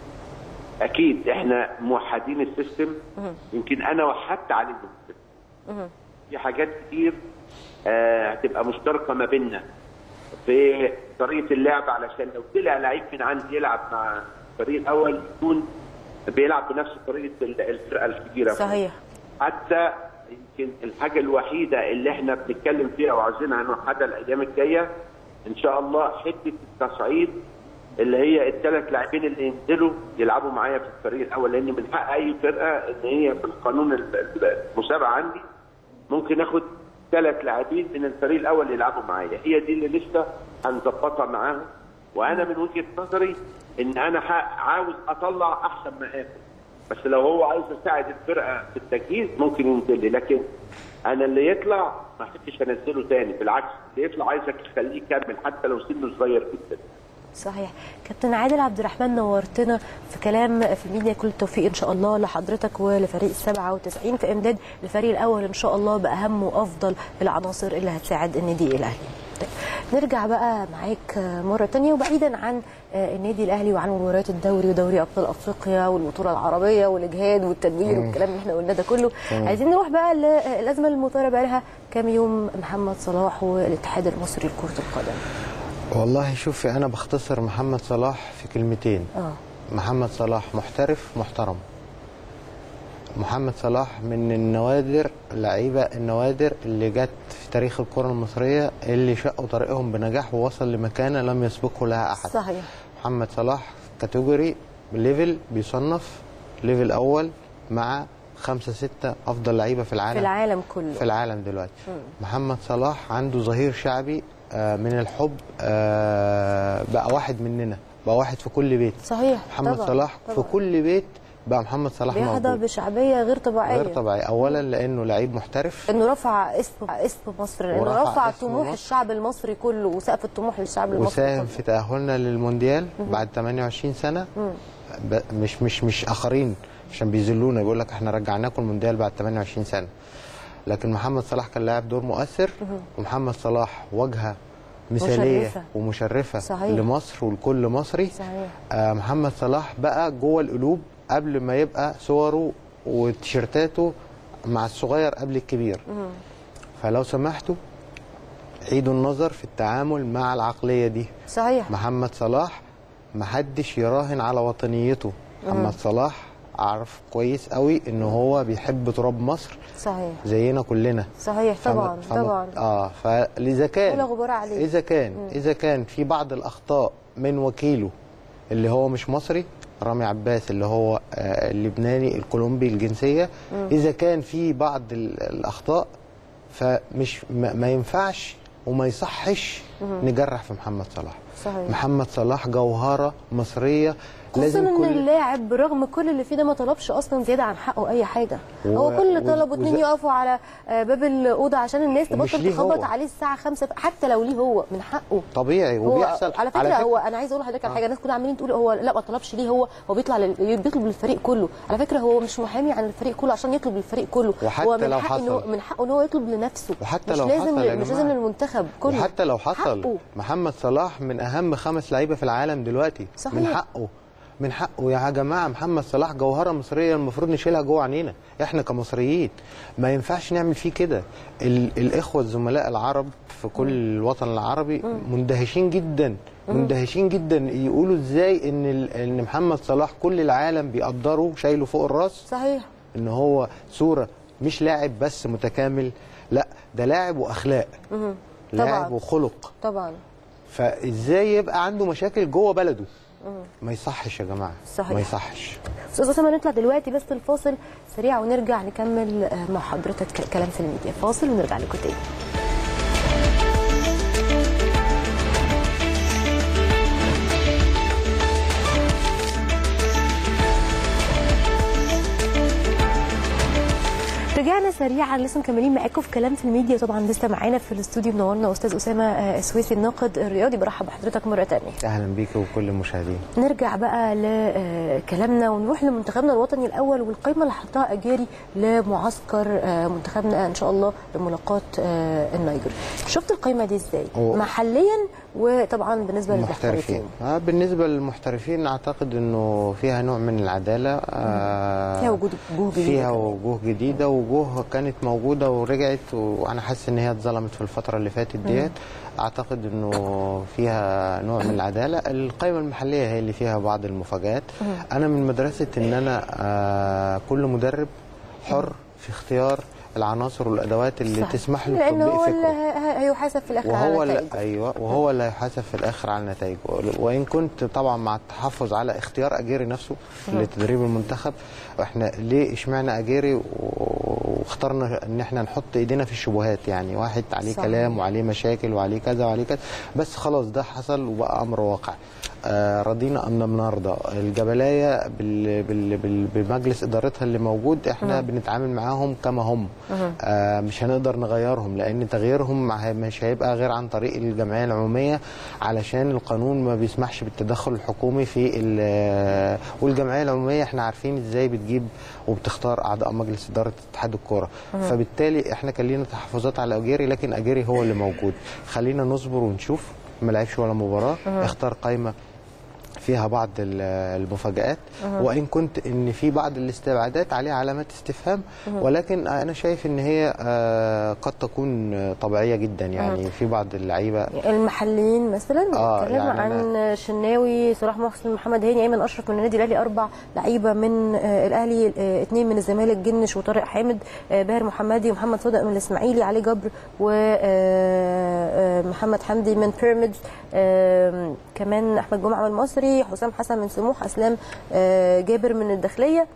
اكيد احنا موحدين السيستم يمكن انا وحدت عليهم السيستم. في حاجات كتير آه، هتبقى مشتركه ما بيننا في طريقه اللعب علشان لو طلع لعيب من عندي يلعب مع الفريق الاول يكون بيلعب بنفس طريقه ال- الفرقه الكبيره صحيح حتى يمكن الحاجه الوحيده اللي احنا بنتكلم فيها وعاوزينها نوحدها الايام الجايه ان شاء الله حته التصعيد اللي هي الثلاث لاعبين اللي ينزلوا يلعبوا معايا في الفريق الاول لان من حق اي فرقه ان هي في القانون ال- ال- المسابقه عندي ممكن اخد ثلاث لاعبين من الفريق الاول يلعبوا معايا هي دي اللي لسه هنظبطها معاهم وانا من وجهه نظري ان انا ح- عاوز اطلع احسن ما اخد بس لو هو عايز يساعد الفرقه في التجهيز ممكن ينزل لي لكن انا اللي يطلع ما احبش انزله تاني بالعكس اللي يطلع عايزك تخليه يكمل حتى لو سنه صغير جدا صحيح كابتن عادل عبد الرحمن نورتنا في كلام في الميديا كل التوفيق ان شاء الله لحضرتك ولفريق 97 في امداد الفريق الاول ان شاء الله باهم وافضل العناصر اللي هتساعد النادي الاهلي طيب نرجع بقى معاك مره تانية وبعيدا عن النادي الاهلي وعن مباريات الدوري ودوري ابطال افريقيا والبطوله العربيه والاجهاد والتدوير والكلام اللي احنا قلناه ده كله عايزين نروح بقى للازمه المثاره بقى لها كام يوم محمد صلاح والاتحاد المصري لكره القدم والله شوفي انا بختصر محمد صلاح في كلمتين اه محمد صلاح محترف محترم محمد صلاح من النوادر اللعيبه النوادر اللي جت في تاريخ الكره المصريه اللي شقوا طريقهم بنجاح ووصل لمكانه لم يسبقه لها احد صحيح محمد صلاح كاتيجوري ليفل بيصنف ليفل اول مع خمسة ستة أفضل لعيبة في العالم في العالم كله في العالم دلوقتي محمد صلاح عنده ظهير شعبي آه، من الحب آه، بقى واحد مننا بقى واحد في كل بيت صحيح محمد طبعا. صلاح طبعا. في كل بيت بقى محمد صلاح بيحظى موجود بشعبيه غير طبيعيه غير طبيعي اولا لانه لعيب محترف انه رفع اسم اسم مصر لانه ورفع رفع اسم طموح مصر. الشعب المصري كله وسقف الطموح للشعب المصري وساهم كله. في تاهلنا للمونديال بعد 28 سنه ب- مش مش مش اخرين عشان بيذلونا بيقول لك احنا رجعناكم المونديال بعد 28 سنه لكن محمد صلاح كان لاعب دور مؤثر ومحمد صلاح واجهه مثاليه مشرفة. ومشرفه صحيح. لمصر ولكل مصري صحيح آه محمد صلاح بقى جوه القلوب قبل ما يبقى صوره وتيشيرتاته مع الصغير قبل الكبير فلو سمحتوا عيدوا النظر في التعامل مع العقليه دي صحيح محمد صلاح محدش يراهن على وطنيته محمد صلاح اعرف كويس قوي ان هو بيحب تراب مصر صحيح زينا كلنا صحيح طبعا فما- فما- طبعا اه فاذا كان ولا غبار عليه. اذا كان اذا كان في بعض الاخطاء من وكيله اللي هو مش مصري رامي عباس اللي هو آه اللبناني الكولومبي الجنسيه اذا كان في بعض ال- الاخطاء فمش ما, ما ينفعش وما يصحش نجرح في محمد صلاح صحيح محمد صلاح جوهره مصريه خصوصا لازم ان كل اللاعب برغم كل اللي فيه ده ما طلبش اصلا زياده عن حقه اي حاجه و- هو كل اللي و- طلبه اتنين وز- يقفوا على آه، باب الاوضه عشان الناس ومش تبطل ليه تخبط هو. عليه الساعه 5 حتى لو ليه هو من حقه طبيعي هو وبيحصل على فكره, على فكرة هو انا عايز اقول لحضرتك على حاجه الناس كلها عمالين تقول هو لا ما طلبش ليه هو هو بيطلع لل... بيطلب للفريق كله على فكره هو مش محامي عن الفريق كله عشان يطلب للفريق كله وحتى هو من لو حق إن هو حصل. من حقه ان هو يطلب لنفسه وحتى مش لو لازم حصل يا مش جماعة. لازم للمنتخب كله وحتى لو حصل حقه. محمد صلاح من اهم خمس لعيبه في العالم دلوقتي صحيح. من حقه من حقه يا جماعه محمد صلاح جوهره مصريه المفروض نشيلها جوه عينينا احنا كمصريين ما ينفعش نعمل فيه كده ال- الاخوه الزملاء العرب في كل الوطن العربي مندهشين جدا مندهشين جدا يقولوا ازاي ان ال- ان محمد صلاح كل العالم بيقدره شايله فوق الراس صحيح ان هو صوره مش لاعب بس متكامل لا ده لاعب واخلاق لاعب وخلق طبعا فازاي يبقى عنده مشاكل جوه بلده ما يصحش يا جماعه صحيح. ما يصحش استاذ اسامه نطلع دلوقتي بس الفاصل سريع ونرجع نكمل آه، مع حضرتك ك- كلام في الميديا فاصل ونرجع لكم تاني رجعنا سريعا لسه مكملين معاكم في كلام في الميديا طبعا لسه معانا في الاستوديو منورنا استاذ اسامه آه، السويسي الناقد الرياضي برحب بحضرتك مره ثانيه اهلا بيك وكل المشاهدين نرجع بقى لكلامنا ونروح لمنتخبنا الوطني الاول والقائمه اللي حطها اجاري لمعسكر آه، منتخبنا ان شاء الله لملاقاه آه، النيجر شفت القائمه دي ازاي هو- محليا وطبعا بالنسبه المحترفين للمحترفين آه بالنسبه للمحترفين اعتقد انه فيها نوع من العداله آه فيها وجود وجوه جديدة فيها كمان. وجوه جديده وجوه كانت موجوده ورجعت وانا حاسس ان هي اتظلمت في الفتره اللي فاتت ديت اعتقد انه فيها نوع من العداله القائمه المحليه هي اللي فيها بعض المفاجات انا من مدرسه ان انا آه كل مدرب حر في اختيار العناصر والادوات اللي صحيح. تسمح له لان بتطبيق هو اللي فكره ه- هيحاسب في الاخر وهو على اللي نتائجه. ايوه وهو اللي هيحاسب في الاخر على نتائجه وان كنت طبعا مع التحفظ على اختيار اجيري نفسه لتدريب المنتخب احنا ليه اشمعنى اجيري و- واخترنا ان احنا نحط ايدينا في الشبهات يعني واحد عليه صحيح. كلام وعليه مشاكل وعليه كذا وعليه كذا بس خلاص ده حصل وبقى امر واقع آه رضينا ان لم نرضى الجبلايه بال بال بال بمجلس ادارتها اللي موجود احنا بنتعامل معاهم كما هم آه مش هنقدر نغيرهم لان تغييرهم مع- مش هيبقى غير عن طريق الجمعيه العموميه علشان القانون ما بيسمحش بالتدخل الحكومي في ال- والجمعيه العموميه احنا عارفين ازاي بتجيب وبتختار اعضاء مجلس اداره اتحاد الكوره فبالتالي احنا كان لينا تحفظات على اجيري لكن اجيري هو اللي موجود خلينا نصبر ونشوف ما لعبش ولا مباراه اختار قائمه فيها بعض ال- المفاجآت وإن كنت إن في بعض الاستبعادات عليها علامات استفهام ولكن أنا شايف إن هي آه، قد تكون آه، طبيعية جدا يعني في بعض اللعيبة المحليين مثلا آه، بنتكلم يعني عن شناوي صلاح محسن محمد هاني ايمن اشرف من النادي الاهلي اربع لعيبه من آه، الاهلي آه، اثنين من الزمالك جنش وطارق حامد آه، باهر محمدي ومحمد صدق من الاسماعيلي علي جبر ومحمد حمدي من بيراميدز آه، كمان احمد جمعه من المصري حسام حسن من سموح اسلام آه، جابر من الداخليه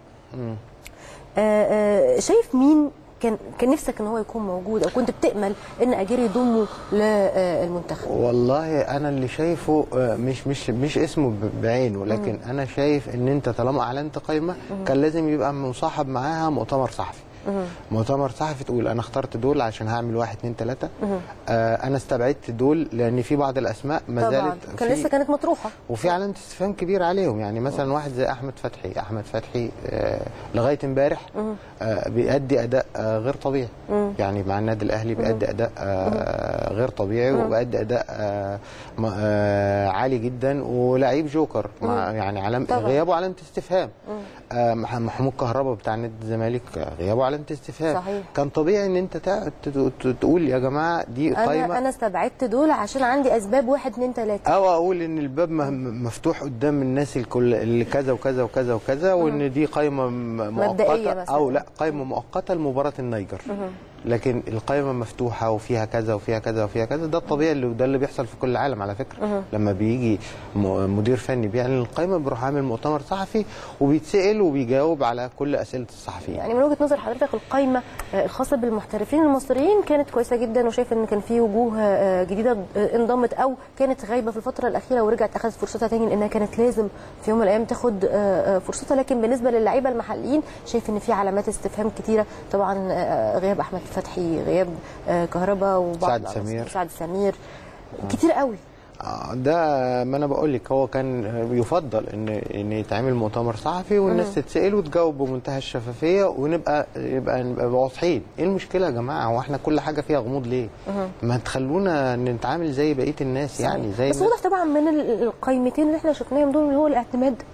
آه، آه، شايف مين كان كان نفسك ان هو يكون موجود او كنت بتامل ان اجيري يضمه للمنتخب والله انا اللي شايفه آه، مش مش مش اسمه ب- بعينه لكن انا شايف ان انت طالما اعلنت قائمه كان لازم يبقى مصاحب معاها مؤتمر صحفي مؤتمر صحفي تقول انا اخترت دول عشان هعمل واحد اتنين تلاته آه انا استبعدت دول لان في بعض الاسماء ما طبعا زالت كان في- لسه كانت مطروحه وفي علامه استفهام كبير عليهم يعني مثلا واحد زي احمد فتحي احمد فتحي آه لغايه امبارح آه بيأدي اداء آه غير طبيعي يعني مع النادي الاهلي بيأدي اداء آه غير طبيعي وبيأدي اداء آه م- آه عالي جدا ولعيب جوكر مع يعني علامه طبعا. غيابه علامه استفهام آه مح- محمود كهربا بتاع نادي الزمالك آه، غيابه علامه استفهام صحيح. كان طبيعي ان انت تع- ت- ت- تقول يا جماعه دي قائمه انا انا استبعدت دول عشان عندي اسباب واحد اتنين تلاته او اقول ان الباب م- مفتوح قدام الناس الكل اللي كذا وكذا وكذا وكذا وان دي قائمه م- مبدئية مؤقته مثلاً. او لا قائمه مؤقته لمباراه النيجر لكن القائمه مفتوحه وفيها كذا وفيها كذا وفيها كذا ده الطبيعي اللي وده اللي بيحصل في كل العالم على فكره لما بيجي م- مدير فني بيعلن القائمه بيروح عامل مؤتمر صحفي وبيتسال وبيجاوب على كل اسئله الصحفيين يعني من وجهه نظر حضرتك القائمه آه، الخاصه بالمحترفين المصريين كانت كويسه جدا وشايف ان كان في وجوه آه، جديده آه، انضمت او كانت غايبه في الفتره الاخيره ورجعت اخذت فرصتها تاني لانها كانت لازم في يوم من الايام تاخد آه، آه، فرصتها لكن بالنسبه للعيبه المحليين شايف ان في علامات استفهام كتيره طبعا آه، غياب احمد فتحي غياب آه، كهربا وبعض سعد سمير. سعد سمير كتير قوي آه، ده ما انا بقول لك هو كان يفضل ان ان يتعمل مؤتمر صحفي والناس تتسال وتجاوب بمنتهى الشفافيه ونبقى يبقى نبقى واضحين ايه المشكله يا جماعه هو احنا كل حاجه فيها غموض ليه ما تخلونا نتعامل زي بقيه الناس يعني زي بس الناس- واضح طبعا من ال- القائمتين اللي احنا شفناهم دول اللي هو الاعتماد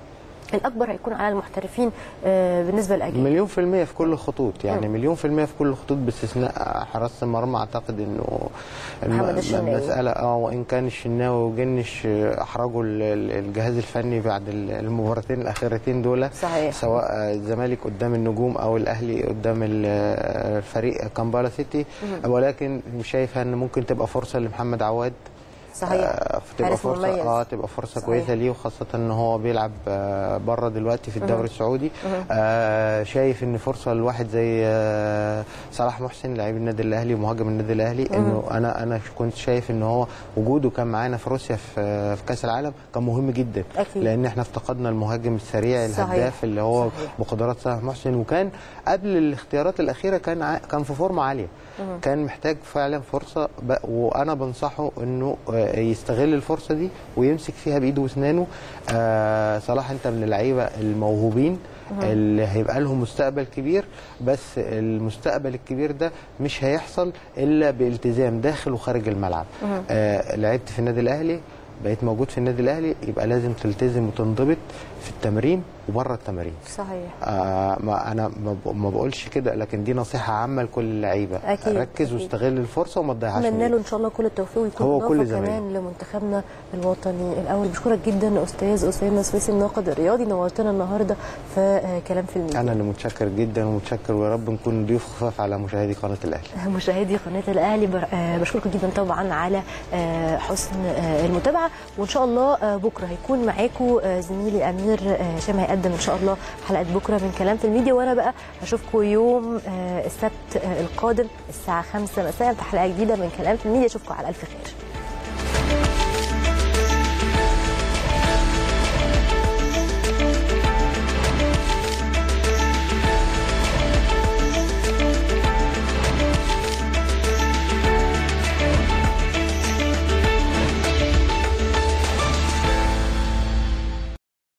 الاكبر هيكون على المحترفين آه، بالنسبه للاجانب مليون في المية في كل الخطوط يعني مليون في المية في كل الخطوط باستثناء حراسة المرمى أعتقد إنه الم- محمد الشناوي. المسألة اه وإن كان الشناوي وجنش أحرجوا ال- ال- الجهاز الفني بعد ال- المباراتين الأخيرتين دول صحيح. سواء الزمالك قدام النجوم أو الأهلي قدام ال- الفريق كامبالا سيتي ولكن شايفها إن ممكن تبقى فرصة لمحمد عواد صحيح آه، تبقى حارس فرصه مميز. اه تبقى فرصه صحيح. كويسه ليه وخاصه ان هو بيلعب آه، بره دلوقتي في الدوري السعودي آه شايف ان فرصه لواحد زي آه صلاح محسن لعيب النادي الاهلي ومهاجم النادي الاهلي انه انا انا كنت شايف ان هو وجوده كان معانا في روسيا في في كاس العالم كان مهم جدا أكيد. لان احنا افتقدنا المهاجم السريع صحيح. الهداف اللي هو صحيح. بقدرات صلاح محسن وكان قبل الاختيارات الاخيره كان ع- كان في فورمه عاليه كان محتاج فعلا فرصه ب... وانا بنصحه انه آه، يستغل الفرصه دي ويمسك فيها بايده واسنانه آه صلاح انت من اللعيبه الموهوبين اللي هيبقى لهم مستقبل كبير بس المستقبل الكبير ده مش هيحصل الا بالتزام داخل وخارج الملعب آه لعبت في النادي الاهلي بقيت موجود في النادي الاهلي يبقى لازم تلتزم وتنضبط في التمرين وبره التمرين صحيح آه ما انا ما ب- ما بقولش كده لكن دي نصيحه عامه لكل اللعيبه أكيد، ركز أكيد. واستغل الفرصه وما تضيعهاش اتمنى له منك. ان شاء الله كل التوفيق ويكون هو اضافه كل زمايله. كمان لمنتخبنا الوطني الاول بشكرك جدا استاذ اسامه سويسي الناقد الرياضي نورتنا النهارده في آه، كلام في الميديا انا اللي متشكر جدا ومتشكر ويا رب نكون ضيوف خفاف على مشاهدي قناه الاهلي مشاهدي قناه الاهلي بر- آه، بشكركم جدا طبعا على آه، حسن آه، المتابعه وان شاء الله آه، بكره هيكون معاكم آه، زميلي امير آه، هشام هيقدم ان شاء الله حلقه بكره من كلام في الميديا وانا بقى هشوفكم يوم آه، السبت آه، القادم الساعه 5 مساء في حلقه جديده من كلام في الميديا اشوفكم على الف خير